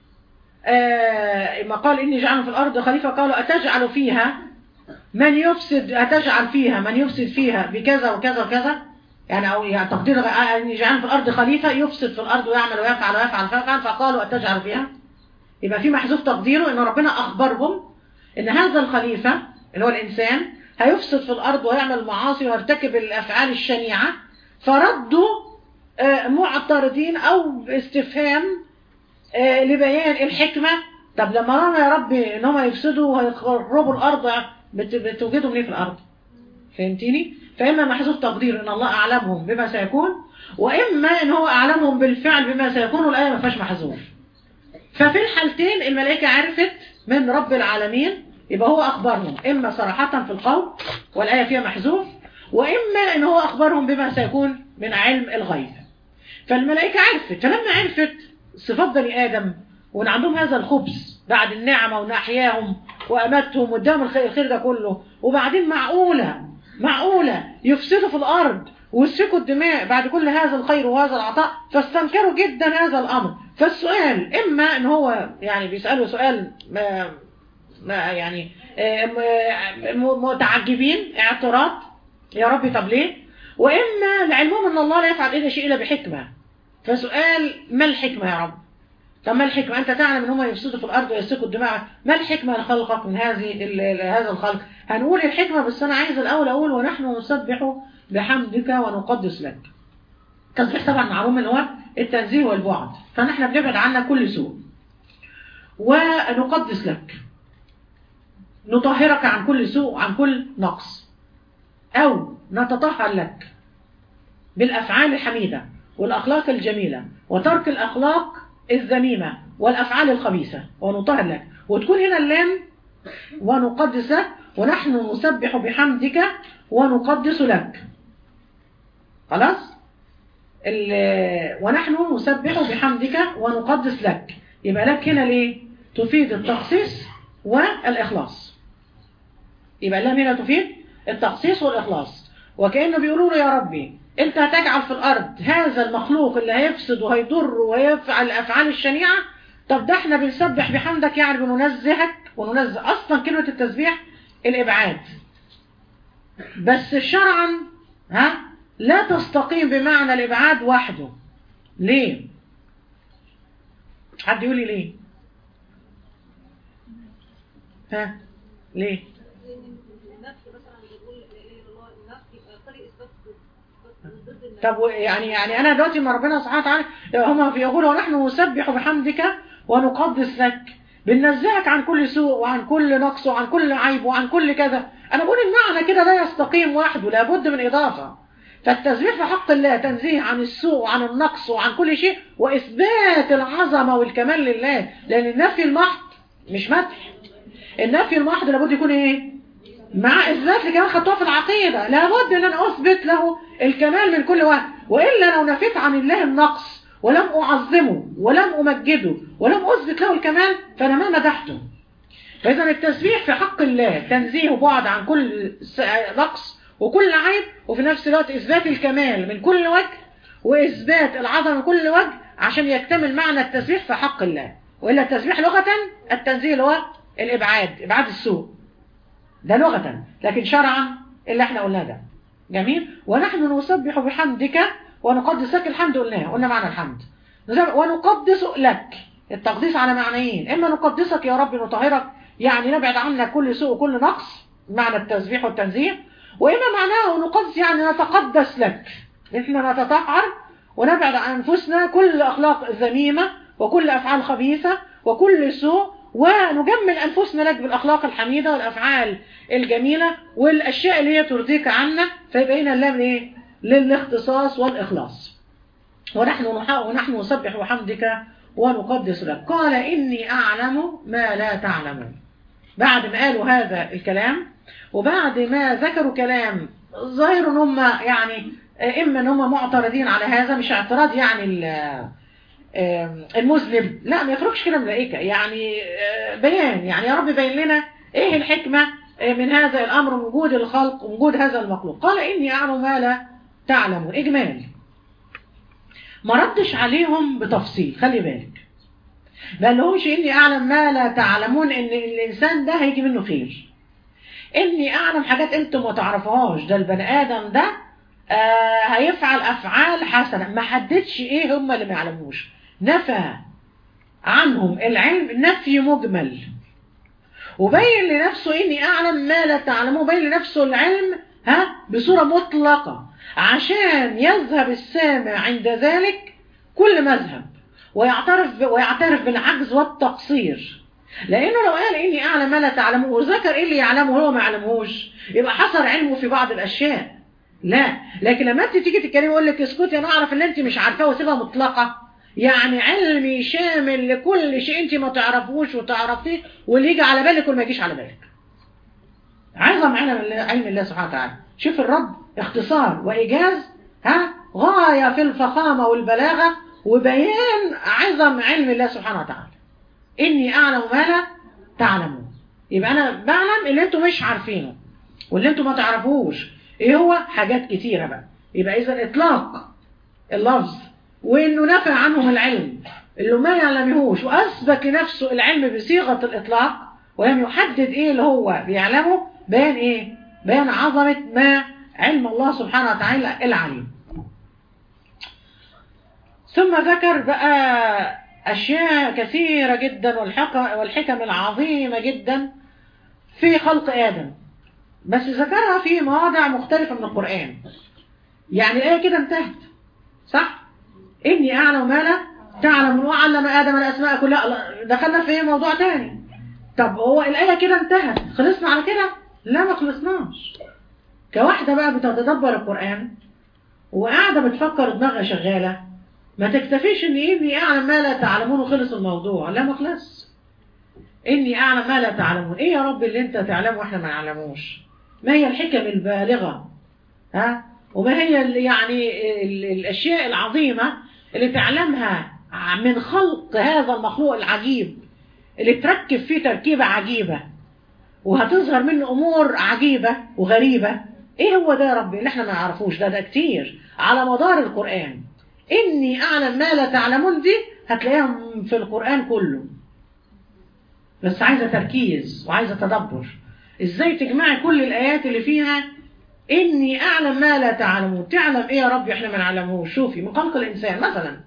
آه ما قال اني جعل في الارض خليفه قالوا اتجعل فيها من يفسد أتجعل فيها من يفسد فيها بكذا وكذا وكذا يعني أو يعني تقدير غ- آه، أن يجعل في الأرض خليفة يفسد في الأرض ويعمل ويفعل ويفعل ويفعل فقالوا أتجعل فيها يبقى في محذوف تقديره أن ربنا أخبرهم أن هذا الخليفة اللي هو الإنسان هيفسد في الأرض ويعمل معاصي ويرتكب الأفعال الشنيعة فردوا آه، معترضين أو استفهام آه، لبيان الحكمة طب لما رانا يا رب ان هم يفسدوا ويخربوا الارض بت- بتوجدهم ليه في الارض فهمتيني فاما محذوف تقدير ان الله اعلمهم بما سيكون واما ان هو اعلمهم بالفعل بما سيكون والايه ما فيهاش محذوف ففي الحالتين الملائكه عرفت من رب العالمين يبقى هو اخبرهم اما صراحه في القول والايه فيها محذوف واما ان هو اخبرهم بما سيكون من علم الغيب فالملائكه عرفت فلما عرفت صفات بني ادم وان عندهم هذا الخبث بعد النعمه وان احياهم واماتهم واداهم الخير, الخير ده كله وبعدين معقوله معقوله يفسدوا في الارض ويسفكوا الدماء بعد كل هذا الخير وهذا العطاء فاستنكروا جدا هذا الامر فالسؤال اما ان هو يعني بيسالوا سؤال ما ما يعني آه، م- م- متعجبين اعتراض يا ربي طب ليه واما لعلمهم ان الله لا يفعل الا شيء الا بحكمه فسؤال ما الحكمه يا رب طب ما الحكمة أنت تعلم إن هم يفسدوا في الأرض ويسفكوا الدماء ما الحكمة لخلقك من هذه ال- ال- هذا الخلق هنقول الحكمة بس أنا عايز الأول أقول ونحن نسبح بحمدك ونقدس لك التسبيح طبعا معلوم اللي هو التنزيه والبعد فنحن بنبعد عنا كل سوء ونقدس لك نطهرك عن كل سوء عن كل نقص أو نتطهر لك بالأفعال الحميدة والأخلاق الجميلة وترك الأخلاق الذميمة والأفعال الخبيثة ونطهر لك وتكون هنا اللام ونقدس لك ونحن نسبح بحمدك ونقدس لك خلاص ال- ونحن نسبح بحمدك ونقدس لك يبقى لك هنا ليه تفيد التخصيص والإخلاص يبقى اللام هنا تفيد التخصيص والإخلاص وكأنه بيقولوا له يا ربي انت هتجعل في الارض هذا المخلوق اللي هيفسد وهيضر ويفعل الافعال الشنيعه طب ده احنا بنسبح بحمدك يعني بننزهك وننزه اصلا كلمه التسبيح الابعاد بس شرعا ها لا تستقيم بمعنى الابعاد وحده ليه حد يقول لي ليه ها ليه النفس مثلا بيقول لا اله الا الله النفس يبقى طريق اثبات ضد النفس طب و- يعني يعني انا دلوقتي ما ربنا سبحانه وتعالى هم يقولوا ونحن نسبح بحمدك ونقدس لك بننزهك عن كل سوء وعن كل نقص وعن كل عيب وعن كل كذا انا بقول المعنى كده لا يستقيم وحده لابد من اضافه فالتسبيح في حق الله تنزيه عن السوء وعن النقص وعن كل شيء واثبات العظمه والكمال لله لان النفي المحض مش مدح النفي المحض لابد يكون ايه مع اثبات اللي كمان خدتوها في العقيده لابد ان انا اثبت له الكمال من كل واحد والا لو نفيت عن الله النقص ولم اعظمه ولم امجده ولم اثبت له الكمال فانا ما مدحته فاذا التسبيح في حق الله تنزيه وبعد عن كل س- نقص وكل عيب وفي نفس الوقت اثبات الكمال من كل وجه واثبات العظمه من كل وجه عشان يكتمل معنى التسبيح في حق الله والا التسبيح لغه التنزيه اللي هو الابعاد ابعاد السوء ده لغة لكن شرعا اللي احنا قلناه ده جميل ونحن نسبح بحمدك ونقدس لك الحمد قلناه قلنا معنى الحمد ونقدس لك التقديس على معنيين اما نقدسك يا رب نطهرك يعني نبعد عنك كل سوء وكل نقص معنى التسبيح والتنزيه واما معناه نقدس يعني نتقدس لك احنا نتطهر ونبعد عن انفسنا كل اخلاق ذميمه وكل افعال خبيثه وكل سوء ونجمل أنفسنا لك بالأخلاق الحميدة والأفعال الجميلة والأشياء اللي هي ترضيك عنا فيبقى هنا اللام إيه؟ للاختصاص والإخلاص ونحن نح- ونحن نسبح بحمدك ونقدس لك قال إني أعلم ما لا تعلمون بعد ما قالوا هذا الكلام وبعد ما ذكروا كلام ظاهر ان هم يعني اما ان هم معترضين على هذا مش اعتراض يعني ال- آم، المذنب لا ما يخرجش كده ملائكه يعني آه، بيان يعني يا رب بين لنا ايه الحكمه آه، من هذا الامر من وجود الخلق ووجود هذا المخلوق قال اني اعلم ما لا تعلمون اجمال ما ردش عليهم بتفصيل خلي بالك ما قالهمش اني اعلم ما لا تعلمون ان الانسان ده هيجي منه خير اني اعلم حاجات انتم ما تعرفوهاش ده البني ادم ده آه هيفعل افعال حسنه ما حددش ايه هم اللي ما يعلموش نفى عنهم العلم نفي مجمل وبين لنفسه اني اعلم ما لا تعلمون بين لنفسه العلم ها بصوره مطلقه عشان يذهب السامع عند ذلك كل مذهب ويعترف ب... ويعترف بالعجز والتقصير لانه لو قال اني اعلم ما لا تعلمون وذكر ايه اللي يعلمه هو ما يعلمهوش يبقى حصر علمه في بعض الاشياء لا لكن لما انت تيجي تتكلمي يقول لك اسكتي انا اعرف اللي انت مش عارفاه وسيبها مطلقه يعني علمي شامل لكل شيء انت ما تعرفوش وتعرفيه واللي يجي على بالك واللي ما يجيش على بالك عظم علم الله علم الله سبحانه وتعالى شوف الرب اختصار وايجاز ها غايه في الفخامه والبلاغه وبيان عظم علم الله سبحانه وتعالى اني اعلم ما لا تعلمون يبقى انا بعلم اللي انتم مش عارفينه واللي انتم ما تعرفوش ايه هو حاجات كتيره بقى يبقى اذا اطلاق اللفظ وانه نفى عنهم العلم اللي ما يعلمهوش واثبت لنفسه العلم بصيغه الاطلاق ولم يحدد ايه اللي هو بيعلمه بيان ايه بيان عظمه ما علم الله سبحانه وتعالى العليم ثم ذكر بقى اشياء كثيره جدا والحكم والحكم العظيمه جدا في خلق ادم بس ذكرها في مواضع مختلفه من القران يعني الايه كده انتهت صح اني اعلم ما لا تعلم وعلم ادم الاسماء كلها الله، دخلنا في موضوع تاني طب هو الايه كده انتهت خلصنا على كده لا ما خلصناش كواحده بقى بتتدبر القران وقاعده بتفكر دماغها شغاله ما تكتفيش ان اني اعلم ما لا تعلمون وخلص الموضوع لا ما خلص اني اعلم ما لا تعلمون ايه يا رب اللي انت تعلمه واحنا ما نعلموش ما هي الحكم البالغه ها وما هي ال- يعني ال- الاشياء العظيمه اللي تعلمها من خلق هذا المخلوق العجيب اللي تركب فيه تركيبه عجيبه وهتظهر منه امور عجيبه وغريبه ايه هو ده يا رب اللي احنا ما نعرفوش ده ده كتير على مدار القران اني اعلم ما لا تعلمون دي هتلاقيها في القران كله بس عايزه تركيز وعايزه تدبر ازاي تجمعي كل الايات اللي فيها اني اعلم ما لا تعلمون تعلم ايه يا رب احنا ما نعلموش شوفي من خلق الانسان مثلا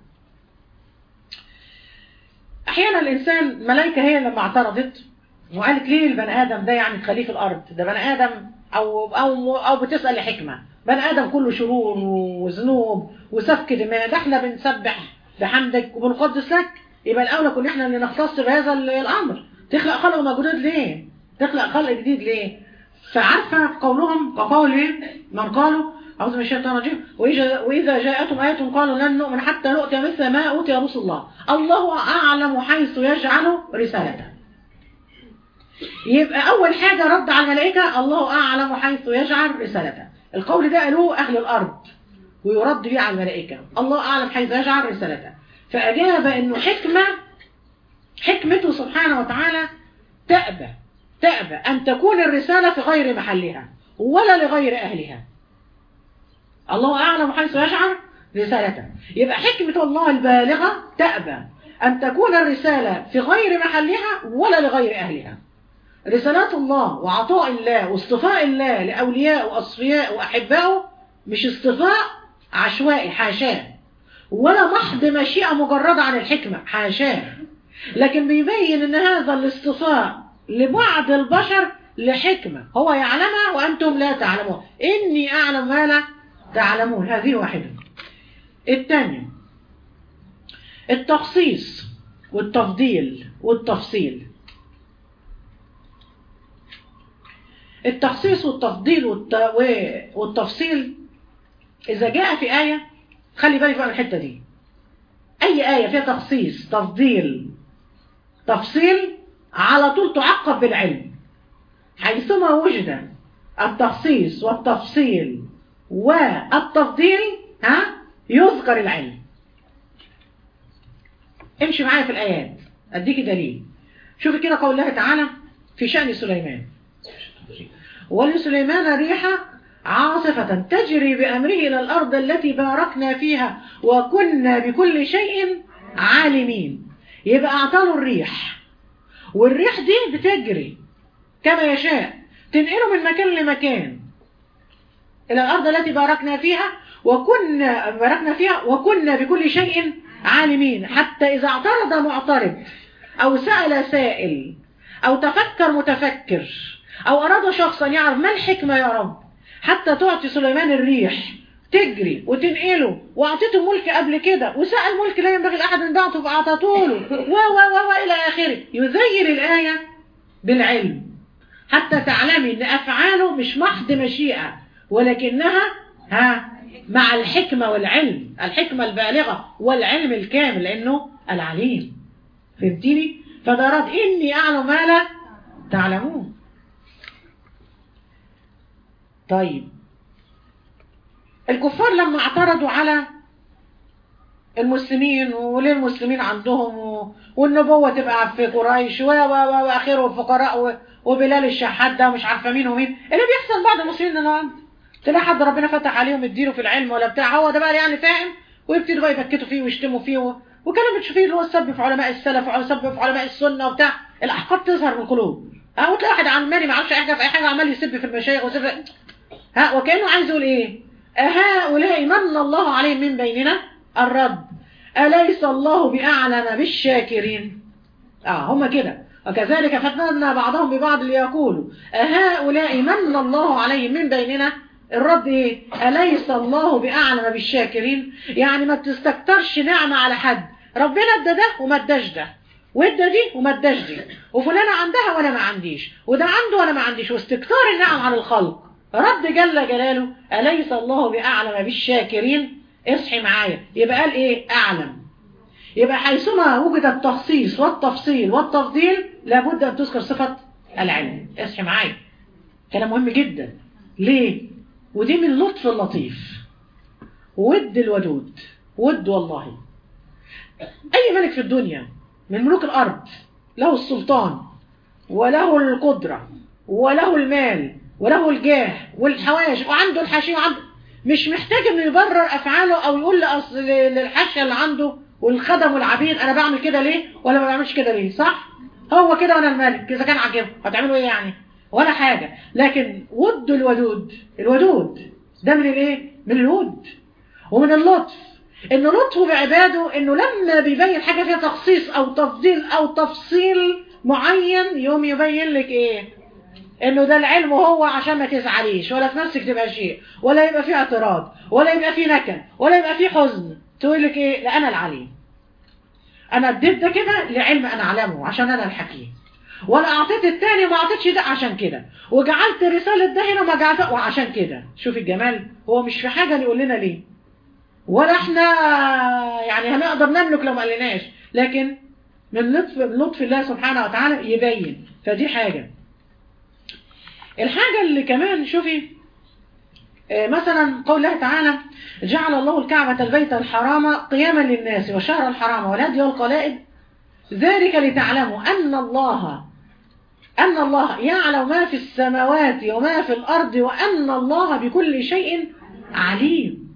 احيانا الانسان ملائكه هي لما اعترضت وقالت ليه البني ادم ده يعني تخليه في الارض ده بني ادم او او او بتسال لحكمه بني ادم كله شرور وذنوب وسفك دماء ده احنا بنسبح بحمدك وبنقدس لك يبقى الاولى كنا احنا اللي نختص بهذا ال- الامر تخلق خلق موجود ليه تخلق خلق جديد ليه فعارفه قولهم كقول ايه من قالوا اعوذ من الشيطان الرجيم وإذا- واذا جاءتهم ايه قالوا لن نؤمن حتى نؤتي مثل ما اوتي رسل الله الله اعلم حيث يجعل رسالته يبقى اول حاجه رد على الملائكه الله اعلم حيث يجعل رسالته القول ده قالوه اهل الارض ويرد به على الملائكه الله اعلم حيث يجعل رسالته فاجاب انه حكمه حكمته سبحانه وتعالى تأبى تأبى أن تكون الرسالة في غير محلها ولا لغير أهلها الله أعلم حيث يجعل رسالته يبقى حكمة الله البالغة تأبى أن تكون الرسالة في غير محلها ولا لغير أهلها رسالات الله وعطاء الله واصطفاء الله لأولياء وأصفياء وأحبائه مش اصطفاء عشوائي حاشاه ولا محض مشيئة مجردة عن الحكمة حاشاه لكن بيبين ان هذا الاصطفاء لبعض البشر لحكمة هو يعلمها وأنتم لا تعلمون إني أعلم ما لا تعلمون هذه واحدة الثانية التخصيص والتفضيل والتفصيل التخصيص والتفضيل والت... و- والتفصيل إذا جاء في آية خلي بالك بقى من الحتة دي أي آية فيها تخصيص تفضيل تفصيل على طول تعقب بالعلم حيثما وجد التخصيص والتفصيل والتفضيل ها يذكر العلم امشي معايا في الآيات أديك دليل شوفي كده قول الله تعالى في شأن سليمان ولسليمان ريحة عاصفة تجري بأمره إلى الأرض التي باركنا فيها وكنا بكل شيء عالمين يبقى أعطاله الريح والريح دي بتجري كما يشاء تنقله من مكان لمكان إلى الأرض التي باركنا فيها وكنا باركنا فيها وكنا بكل شيء عالمين حتى إذا اعترض معترض أو سأل سائل أو تفكر متفكر أو أراد شخصا يعرف ما الحكمة يا رب حتى تعطي سليمان الريح تجري وتنقله واعطيته ملك قبل كده وسأل ملك لا ينبغي لأحد ان بعته فأعطته له و و و و إلى آخره يزين الآية بالعلم حتى تعلمي ان أفعاله مش محض مشيئة ولكنها ها مع الحكمة والعلم الحكمة البالغة والعلم الكامل لأنه العليم فهمتيني فده رد إني أعلم ما لا تعلمون طيب الكفار لما اعترضوا على المسلمين وليه المسلمين عندهم و... والنبوة تبقى في قريش و و و واخره الفقراء و... وبلال الشحات ده ومش عارفه مين ومين اللي بيحصل بعض المسلمين النهارده تلاقي حد ربنا فتح عليهم يديله في العلم ولا بتاع هو ده بقى يعني فاهم ويبتدوا بقى يبكتوا فيه ويشتموا فيه و... وكانوا بتشوفيه اللي هو السب في علماء السلف والسب في علماء السنه وبتاع الاحقاد تظهر من القلوب اه وتلاقي واحد عمال ما يعرفش حاجه في اي حاجه عمال يسب في المشايخ ويسب ها وكانه عايز يقول ايه أهؤلاء من الله عليهم من بيننا الرد أليس الله بأعلم بالشاكرين آه هم كده وكذلك فتنا بعضهم ببعض ليقولوا أهؤلاء من الله عليهم من بيننا الرد ايه أليس الله بأعلم بالشاكرين يعني ما بتستكترش نعمة على حد ربنا ادى ده وما اداش ده وادى دي وما اداش دي وفلانة عندها وانا ما عنديش وده عنده وانا ما عنديش واستكتار النعم على الخلق رد جل جلاله أليس الله بأعلم بالشاكرين اصحي معايا يبقى قال ايه أعلم يبقى حيثما وجد التخصيص والتفصيل والتفضيل لابد أن تذكر صفة العلم اصحي معايا كلام مهم جدا ليه ودي من لطف اللطيف ود الودود ود والله أي ملك في الدنيا من ملوك الأرض له السلطان وله القدرة وله المال وله الجاه والحواش وعنده الحاشية وعنده مش محتاج انه يبرر افعاله او يقول لأصل للحاشية اللي عنده والخدم والعبيد انا بعمل كده ليه ولا ما بعملش كده ليه صح هو كده وانا الملك اذا كان عاجبه هتعملوا ايه يعني ولا حاجة لكن ود الودود الودود ده من الايه من الود ومن اللطف ان لطفه بعباده انه لما بيبين حاجة فيها تخصيص او تفضيل او تفصيل معين يوم يبين لك ايه انه ده العلم هو عشان ما تزعليش ولا في نفسك تبقى شيء ولا يبقى فيه اعتراض ولا يبقى فيه نكد ولا يبقى فيه حزن تقول لك ايه لا انا العليم انا اديت ده كده لعلم انا اعلمه عشان انا الحكيم ولا اعطيت التاني وما اعطيتش ده عشان كده وجعلت رسالة ده هنا وما جعلت وعشان كده شوف الجمال هو مش في حاجة يقول لنا ليه ولا احنا يعني هنقدر نملك لو ما قالناش لكن من لطف من لطف الله سبحانه وتعالى يبين فدي حاجة الحاجة اللي كمان شوفي آه، مثلا قول الله تعالى جعل الله الكعبة البيت الحرام قياما للناس والشهر الحرام والهدي والقلائد ذلك لتعلموا أن الله أن الله يعلم ما في السماوات وما في الأرض وأن الله بكل شيء عليم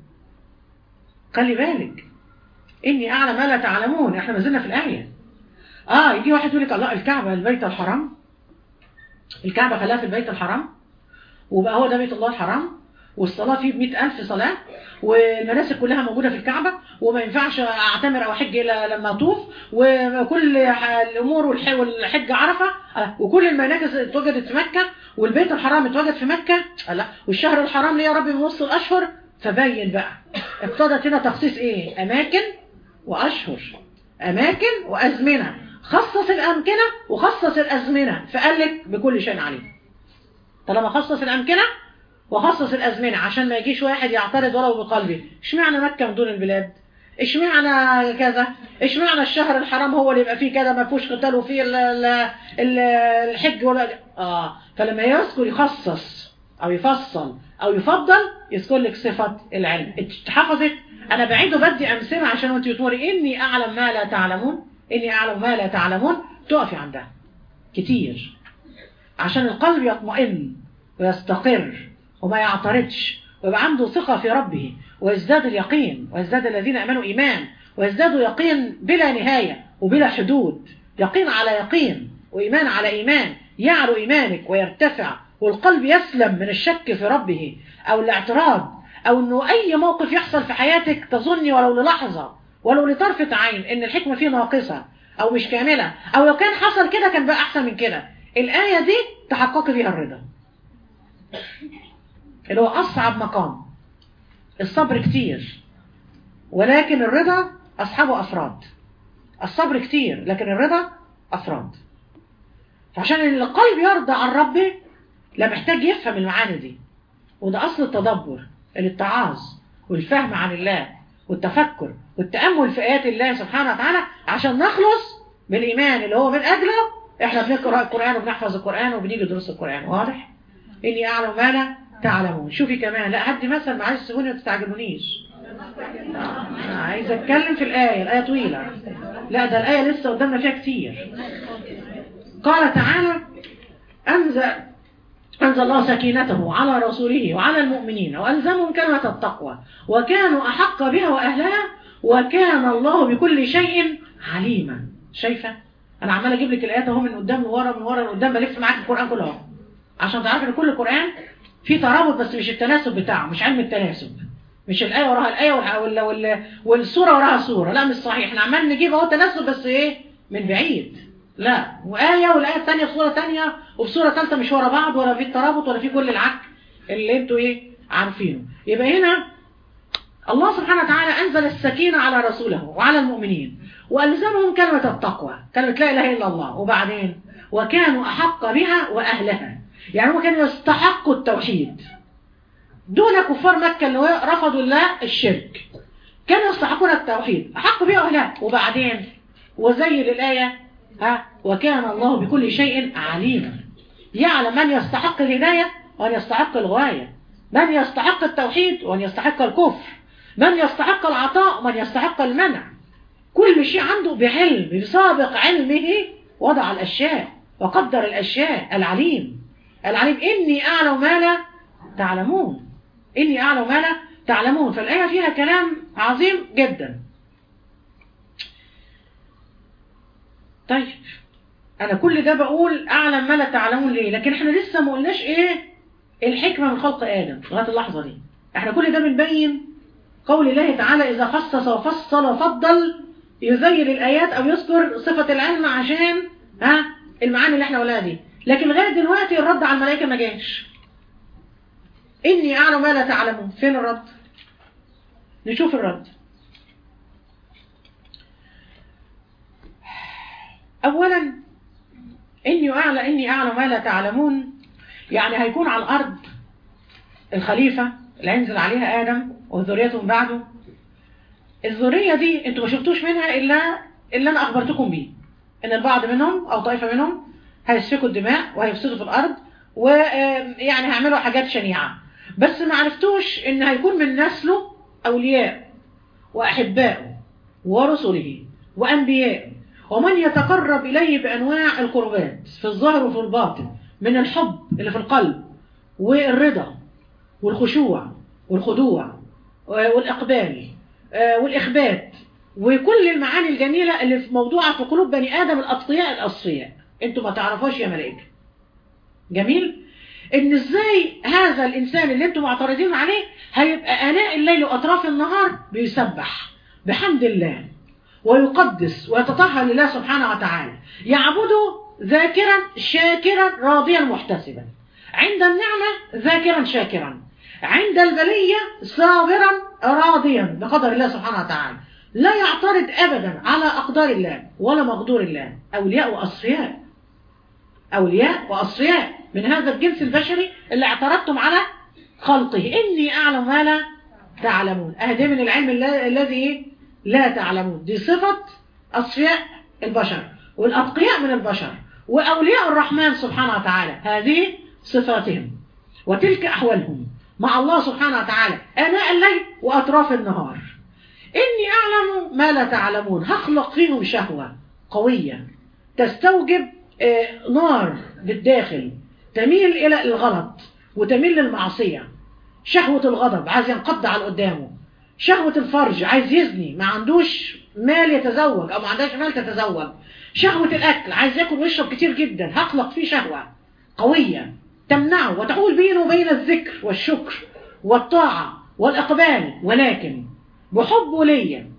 خلي بالك إني أعلم ما لا تعلمون إحنا ما زلنا في الآية آه يجي واحد يقول لك الله الكعبة البيت الحرام الكعبة خلاها في البيت الحرام وبقى هو ده بيت الله الحرام والصلاة فيه بمئة ألف صلاة والمناسك كلها موجودة في الكعبة وما ينفعش أعتمر أو أحج إلا لما أطوف وكل ح- الأمور والح- والحج عرفة آه، وكل المناكس اتوجدت في مكة والبيت الحرام اتوجد في مكة آه، لا والشهر الحرام ليه يا رب من وسط الأشهر فبين بقى ابتدت هنا تخصيص إيه أماكن وأشهر أماكن وأزمنة خصص الأمكنة وخصص الأزمنة فقال لك بكل شيء عليه طالما خصص الأمكنة وخصص الأزمنة عشان ما يجيش واحد يعترض ولو بقلبه اشمعنى مكة من دون البلاد اشمعنى كذا اشمعنى الشهر الحرام هو اللي يبقى فيه كذا ما فيهوش قتال وفيه ال- ال- ال- الحج ولا اه فلما يذكر يخصص او يفصل او يفضل يذكر لك صفة العلم اتحفظت انا بعيد وبدي امثله عشان وانت تقولي اني اعلم ما لا تعلمون اني اعلم ما لا تعلمون تقفي عندها كتير عشان القلب يطمئن ويستقر وما يعترضش ويبقى عنده ثقة في ربه ويزداد اليقين ويزداد الذين امنوا ايمان ويزدادوا يقين بلا نهاية وبلا حدود يقين على يقين وايمان على ايمان يعلو ايمانك ويرتفع والقلب يسلم من الشك في ربه او الاعتراض او انه اي موقف يحصل في حياتك تظني ولو للحظة ولو لطرفة عين ان الحكمة فيه ناقصة او مش كاملة او لو كان حصل كده كان بقى احسن من كده الآية دي تحققي فيها الرضا اللي هو أصعب مقام الصبر كتير ولكن الرضا أصحابه أفراد الصبر كتير لكن الرضا أفراد فعشان القلب يرضى عن ربه لا محتاج يفهم المعاني دي وده أصل التدبر الاتعاظ والفهم عن الله والتفكر والتأمل في آيات الله سبحانه وتعالى عشان نخلص بالإيمان اللي هو من أجله احنا بنقرأ القرآن وبنحفظ القرآن وبنيجي دروس القرآن واضح؟ إني أعلم ما لا تعلمون شوفي كمان لا هدي مثل معلش سيبوني ما تستعجلونيش أنا عايزة أتكلم في الآية الآية طويلة لا ده الآية لسه قدامنا فيها كتير قال تعالى أنزل أنزل الله سكينته على رسوله وعلى المؤمنين وألزمهم كلمة التقوى وكانوا أحق بها وأهلها وكان الله بكل شيء عليما شايفة أنا عمال أجيب لك الآيات أهو من قدام لورا من ورا لقدام بلف معاك القرآن كله أهو عشان تعرف إن كل قرآن فيه ترابط بس مش التناسب بتاعه مش علم التناسب مش الآية وراها الآية والح- ولا ولا والسورة وراها سورة لا مش صحيح احنا عمال نجيب اهو تناسب بس ايه من بعيد لا وآية والآية الثانية في سورة ثانية وفي سورة ثالثة مش ورا بعض ولا في الترابط ولا في كل العك اللي انتوا ايه عارفينه يبقى هنا الله سبحانه وتعالى أنزل السكينة على رسوله وعلى المؤمنين وألزمهم كلمة التقوى كلمة لا إله إلا الله وبعدين وكانوا أحق بها وأهلها يعني هم كانوا يستحقوا التوحيد دون كفار مكة اللي هو رفضوا الله الشرك كانوا يستحقون التوحيد أحق بها وأهلها وبعدين وزي الآية ها وكان الله بكل شيء عليما يعلم من يستحق الهداية ومن يستحق الغاية من يستحق التوحيد ومن يستحق الكفر من يستحق العطاء ومن يستحق المنع كل شيء عنده بعلم بسابق علمه وضع الأشياء وقدر الأشياء العليم العليم إني أعلم ما لا تعلمون إني أعلم ما لا تعلمون فالآية فيها كلام عظيم جدا طيب أنا كل ده بقول أعلم ما لا تعلمون ليه لكن إحنا لسه ما قلناش إيه الحكمة من خلق آدم لغاية اللحظة دي إحنا كل ده بنبين قول الله تعالى إذا خصص وفصل وفضل يزين الآيات أو يذكر صفة العلم عشان ها المعاني اللي احنا قلناها دي لكن لغاية دلوقتي الرد على الملائكة ما جاش إني أعلم ما لا تعلمون فين الرد نشوف الرد اولا اني اعلم اني اعلم ما لا تعلمون يعني هيكون على الارض الخليفه اللي هينزل عليها ادم وذريته من بعده الذريه دي انتوا ما شفتوش منها الا اللي انا اخبرتكم بيه ان البعض منهم او طائفه منهم هيسفكوا الدماء وهيفسدوا في الارض ويعني هيعملوا حاجات شنيعه بس ما عرفتوش ان هيكون من نسله اولياء واحبائه ورسله وانبيائه ومن يتقرب اليه بانواع القربات في الظاهر وفي الباطن من الحب اللي في القلب والرضا والخشوع والخضوع والاقبال والاخبات وكل المعاني الجميله اللي في موضوعه في قلوب بني ادم الاتقياء الاصفياء انتوا ما تعرفوش يا ملائكه جميل ان ازاي هذا الانسان اللي انتم معترضين عليه هيبقى اناء الليل واطراف النهار بيسبح بحمد الله ويقدس ويتطهر لله سبحانه وتعالى يعبده ذاكرا شاكرا راضيا محتسبا عند النعمة ذاكرا شاكرا عند البلية صابرا راضيا بقدر الله سبحانه وتعالى لا يعترض أبدا على أقدار الله ولا مقدور الله أولياء وأصفياء أولياء وأصفياء من هذا الجنس البشري اللي اعترضتم على خلقه إني أعلم ما لا تعلمون أهدي من العلم الذي لا تعلمون دي صفة أصفياء البشر والأتقياء من البشر وأولياء الرحمن سبحانه وتعالى هذه صفاتهم وتلك أحوالهم مع الله سبحانه وتعالى آناء الليل وأطراف النهار إني أعلم ما لا تعلمون هخلق فيهم شهوة قوية تستوجب نار بالداخل تميل إلى الغلط وتميل للمعصية شهوة الغضب عايز ينقض على قدامه شهوة الفرج عايز يزني ما عندوش مال يتزوج أو ما عندهاش مال تتزوج شهوة الأكل عايز ياكل ويشرب كتير جدا هخلق فيه شهوة قوية تمنعه وتحول بينه وبين الذكر والشكر والطاعة والإقبال ولكن بحبه ليا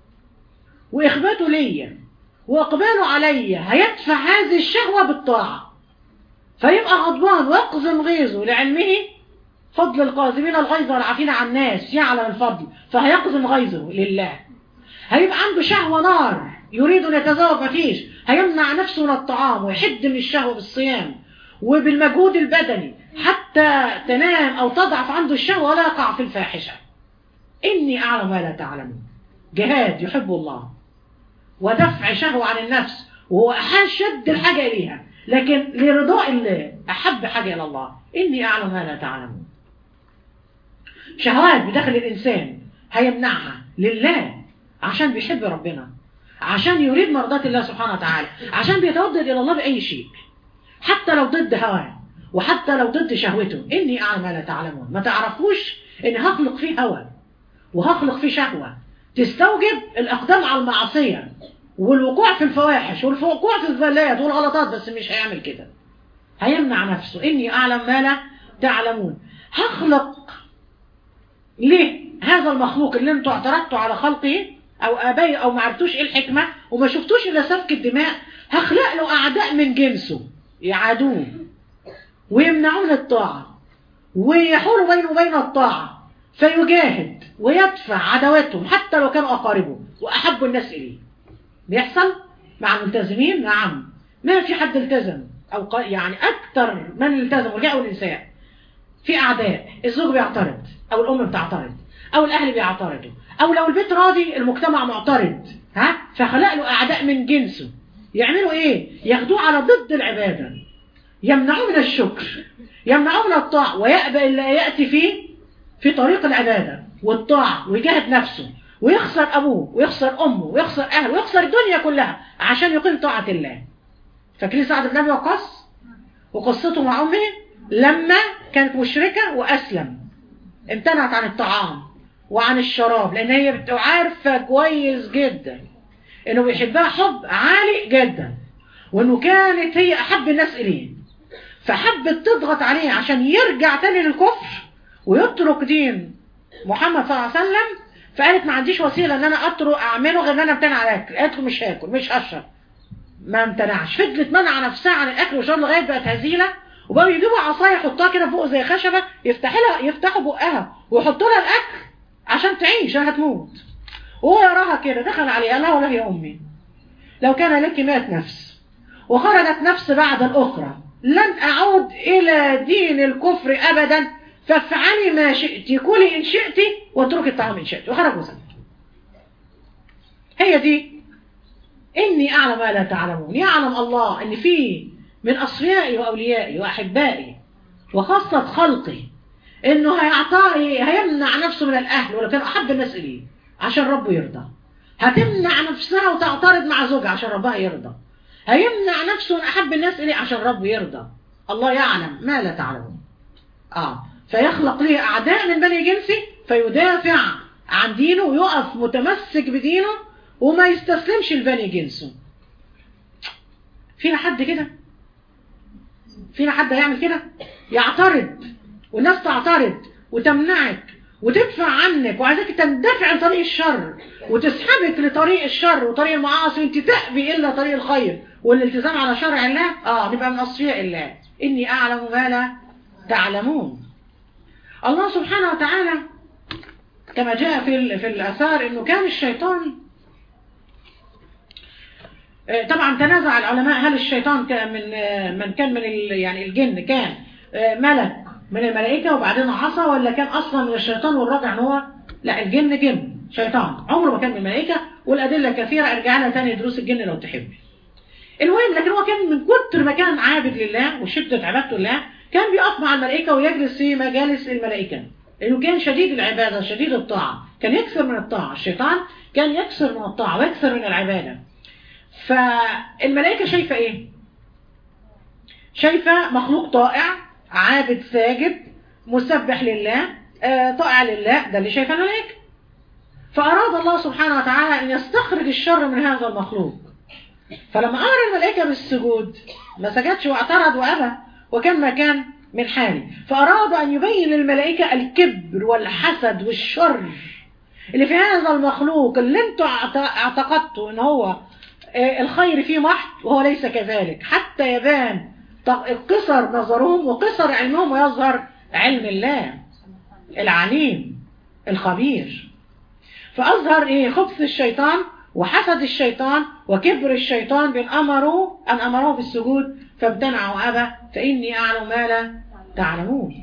وإخباته ليا وإقباله عليا هيدفع هذه الشهوة بالطاعة فيبقى غضبان ويقزم غيظه لعلمه فضل القاذمين الغيظ والعافين عن الناس يعلم الفضل فهيقزم غيظه لله هيبقى عنده شهوة نار يريد أن يتزوج مفيش هيمنع نفسه من الطعام ويحد من الشهوة بالصيام وبالمجهود البدني حتى تنام أو تضعف عنده الشهوة ولا يقع في الفاحشة إني أعلم ما لا تعلمون جهاد يحب الله ودفع شهوة عن النفس وهو أشد الحاجة إليها لكن لرضاء الله أحب حاجة إلى الله إني أعلم ما لا تعلمون شهوات بداخل الإنسان هيمنعها لله عشان بيحب ربنا عشان يريد مرضات الله سبحانه وتعالى عشان بيتودد إلى الله بأي شيء حتى لو ضد هواه وحتى لو ضد شهوته إني أعلم ما لا تعلمون ما تعرفوش إن هخلق فيه هوى وهخلق فيه شهوة تستوجب الأقدام على المعصية والوقوع في الفواحش والوقوع في الزلات والغلطات بس مش هيعمل كده هيمنع نفسه إني أعلم ما لا تعلمون هخلق ليه هذا المخلوق اللي انتوا اعترضتوا على خلقه او ابائي او ما عرفتوش ايه الحكمة وما شفتوش الا سفك الدماء هخلق له اعداء من جنسه يعادوه ويمنعون الطاعة ويحول بينه وبين الطاعة فيجاهد ويدفع عداواتهم حتى لو كانوا أقاربه وأحب الناس إليه بيحصل مع الملتزمين نعم ما في حد التزم أو ق- يعني أكثر من التزم الرجال والنساء في أعداء الزوج بيعترض أو الأم بتعترض أو الأهل بيعترضوا أو لو البيت راضي المجتمع معترض ها فخلق له أعداء من جنسه يعملوا إيه؟ ياخدوه على ضد العبادة يمنعوه من الشكر يمنعوه من الطاعة ويأبى إلا يأتي فيه في طريق العبادة والطاعة ويجاهد نفسه ويخسر أبوه ويخسر أمه ويخسر أهله ويخسر الدنيا كلها عشان يقيم طاعة الله فاكرين سعد بن أبي وقاص وقصته مع أمه لما كانت مشركة وأسلم امتنعت عن الطعام وعن الشراب لأن هي بتبقى عارفة كويس جدا إنه بيحبها حب عالي جدا وإنه كانت هي أحب الناس إليه فحبت تضغط عليه عشان يرجع تاني للكفر ويترك دين محمد صلى الله عليه وسلم فقالت ما عنديش وسيله ان انا اترك اعمله غير ان انا امتنع على الاكل قالت له مش هاكل مش هشرب ما امتنعش فضلت منع نفسها عن الاكل والشرب لغايه بقت هزيله وبقوا يجيبوا عصايه يحطوها كده فوق زي خشبه يفتح لها يفتحوا بقها ويحطوا لها الاكل عشان تعيش عشان هتموت وهو يراها كده دخل عليها قال لها والله يا امي لو كان لك مئة نفس وخرجت نفس بعد الأخرى لن أعود إلى دين الكفر أبدا فافعلي ما شئت كلي إن شئت واتركي الطعام إن شئت وخرج وسلم هي دي إني أعلم ما لا تعلمون يعلم الله إن في من أصفيائي وأوليائي وأحبائي وخاصة خلقي إنه هيعطاري هيمنع نفسه من الأهل ولو كان أحب الناس إليه عشان ربه يرضى هتمنع نفسها وتعترض مع زوجها عشان ربها يرضى هيمنع نفسه من أحب الناس إليه عشان ربه يرضى الله يعلم ما لا تعلمون آه فيخلق له أعداء من بني جنسي فيدافع عن دينه ويقف متمسك بدينه وما يستسلمش لبني جنسه فينا حد كده فينا حد هيعمل كده يعترض والناس تعترض وتمنعك وتدفع عنك وعايزاك تندفع لطريق الشر وتسحبك لطريق الشر وطريق المعاصي وانت تأبي الا طريق الخير والالتزام على شرع الله اه نبقى من اصفياء الله اني اعلم ما لا تعلمون الله سبحانه وتعالى كما جاء في ال- في الاثار انه كان الشيطان آه، طبعا تنازع العلماء هل الشيطان كان من آه، من كان من ال- يعني الجن كان آه، ملك من الملائكة وبعدين عصى ولا كان أصلا من الشيطان والراجع ان هو لا الجن جن شيطان عمره ما كان من الملائكة والأدلة كثيرة ارجع لها تاني دروس الجن لو تحب المهم لكن هو كان من كتر ما كان عابد لله وشدة عبادته لله كان بيقف مع الملائكة ويجلس في مجالس الملائكة لأنه كان شديد العبادة شديد الطاعة كان يكثر من الطاعة الشيطان كان يكثر من الطاعة ويكثر من العبادة فالملائكة شايفة ايه شايفة مخلوق طائع عابد ساجد مسبح لله آه، طائع لله ده اللي شايفه الملائكة فأراد الله سبحانه وتعالى أن يستخرج الشر من هذا المخلوق فلما أمر الملائكة بالسجود ما سجدش واعترض وأبى وكان ما كان من حاله فأراد أن يبين للملائكة الكبر والحسد والشر اللي في هذا المخلوق اللي انتوا اعت- اعتقدتوا ان هو آه، الخير فيه محض وهو ليس كذلك حتى يبان ط- قصر نظرهم وقصر علمهم ويظهر علم الله العليم الخبير فأظهر إيه خبث الشيطان وحسد الشيطان وكبر الشيطان بأن أمروا أن أمروه بالسجود فامتنع وأبى فإني أعلم ما لا تعلمون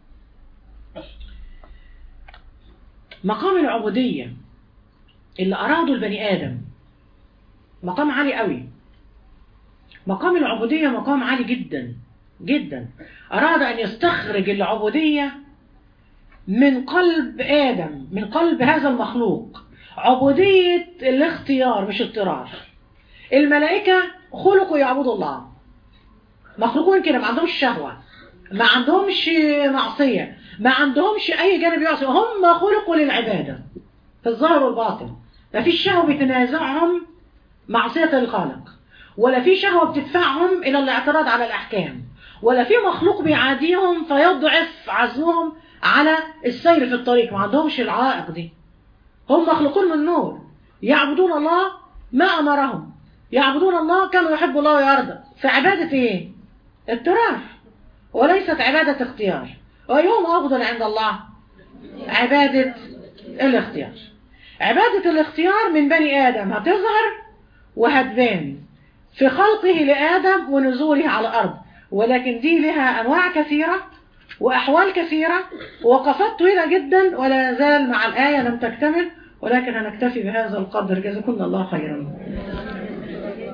مقام العبودية اللي أراده البني آدم مقام عالي قوي مقام العبودية مقام عالي جدا جدا أراد أن يستخرج العبودية من قلب آدم من قلب هذا المخلوق عبودية الاختيار مش اضطرار الملائكة خلقوا يعبدوا الله مخلوقون كده ما عندهمش شهوة ما عندهمش معصية ما عندهمش أي جانب يعصي هم خلقوا للعبادة في الظاهر والباطن ما فيش شهوة بتنازعهم معصية الخالق ولا في شهوة بتدفعهم إلى الاعتراض على الأحكام ولا في مخلوق بيعاديهم فيضعف عزمهم على السير في الطريق ما عندهمش العائق دي هم مخلوقون من نور يعبدون الله ما أمرهم يعبدون الله كما يحب الله ويرضى في عبادة إيه؟ اضطرار وليست عبادة اختيار وأيهما أفضل عند الله عبادة الاختيار عبادة الاختيار من بني آدم هتظهر وهتبان في خلقه لآدم ونزوله على الأرض ولكن دي لها أنواع كثيرة وأحوال كثيرة ووقفات طويلة جدا ولا زال مع الآية لم تكتمل ولكن هنكتفي بهذا القدر جزاكم الله خيرا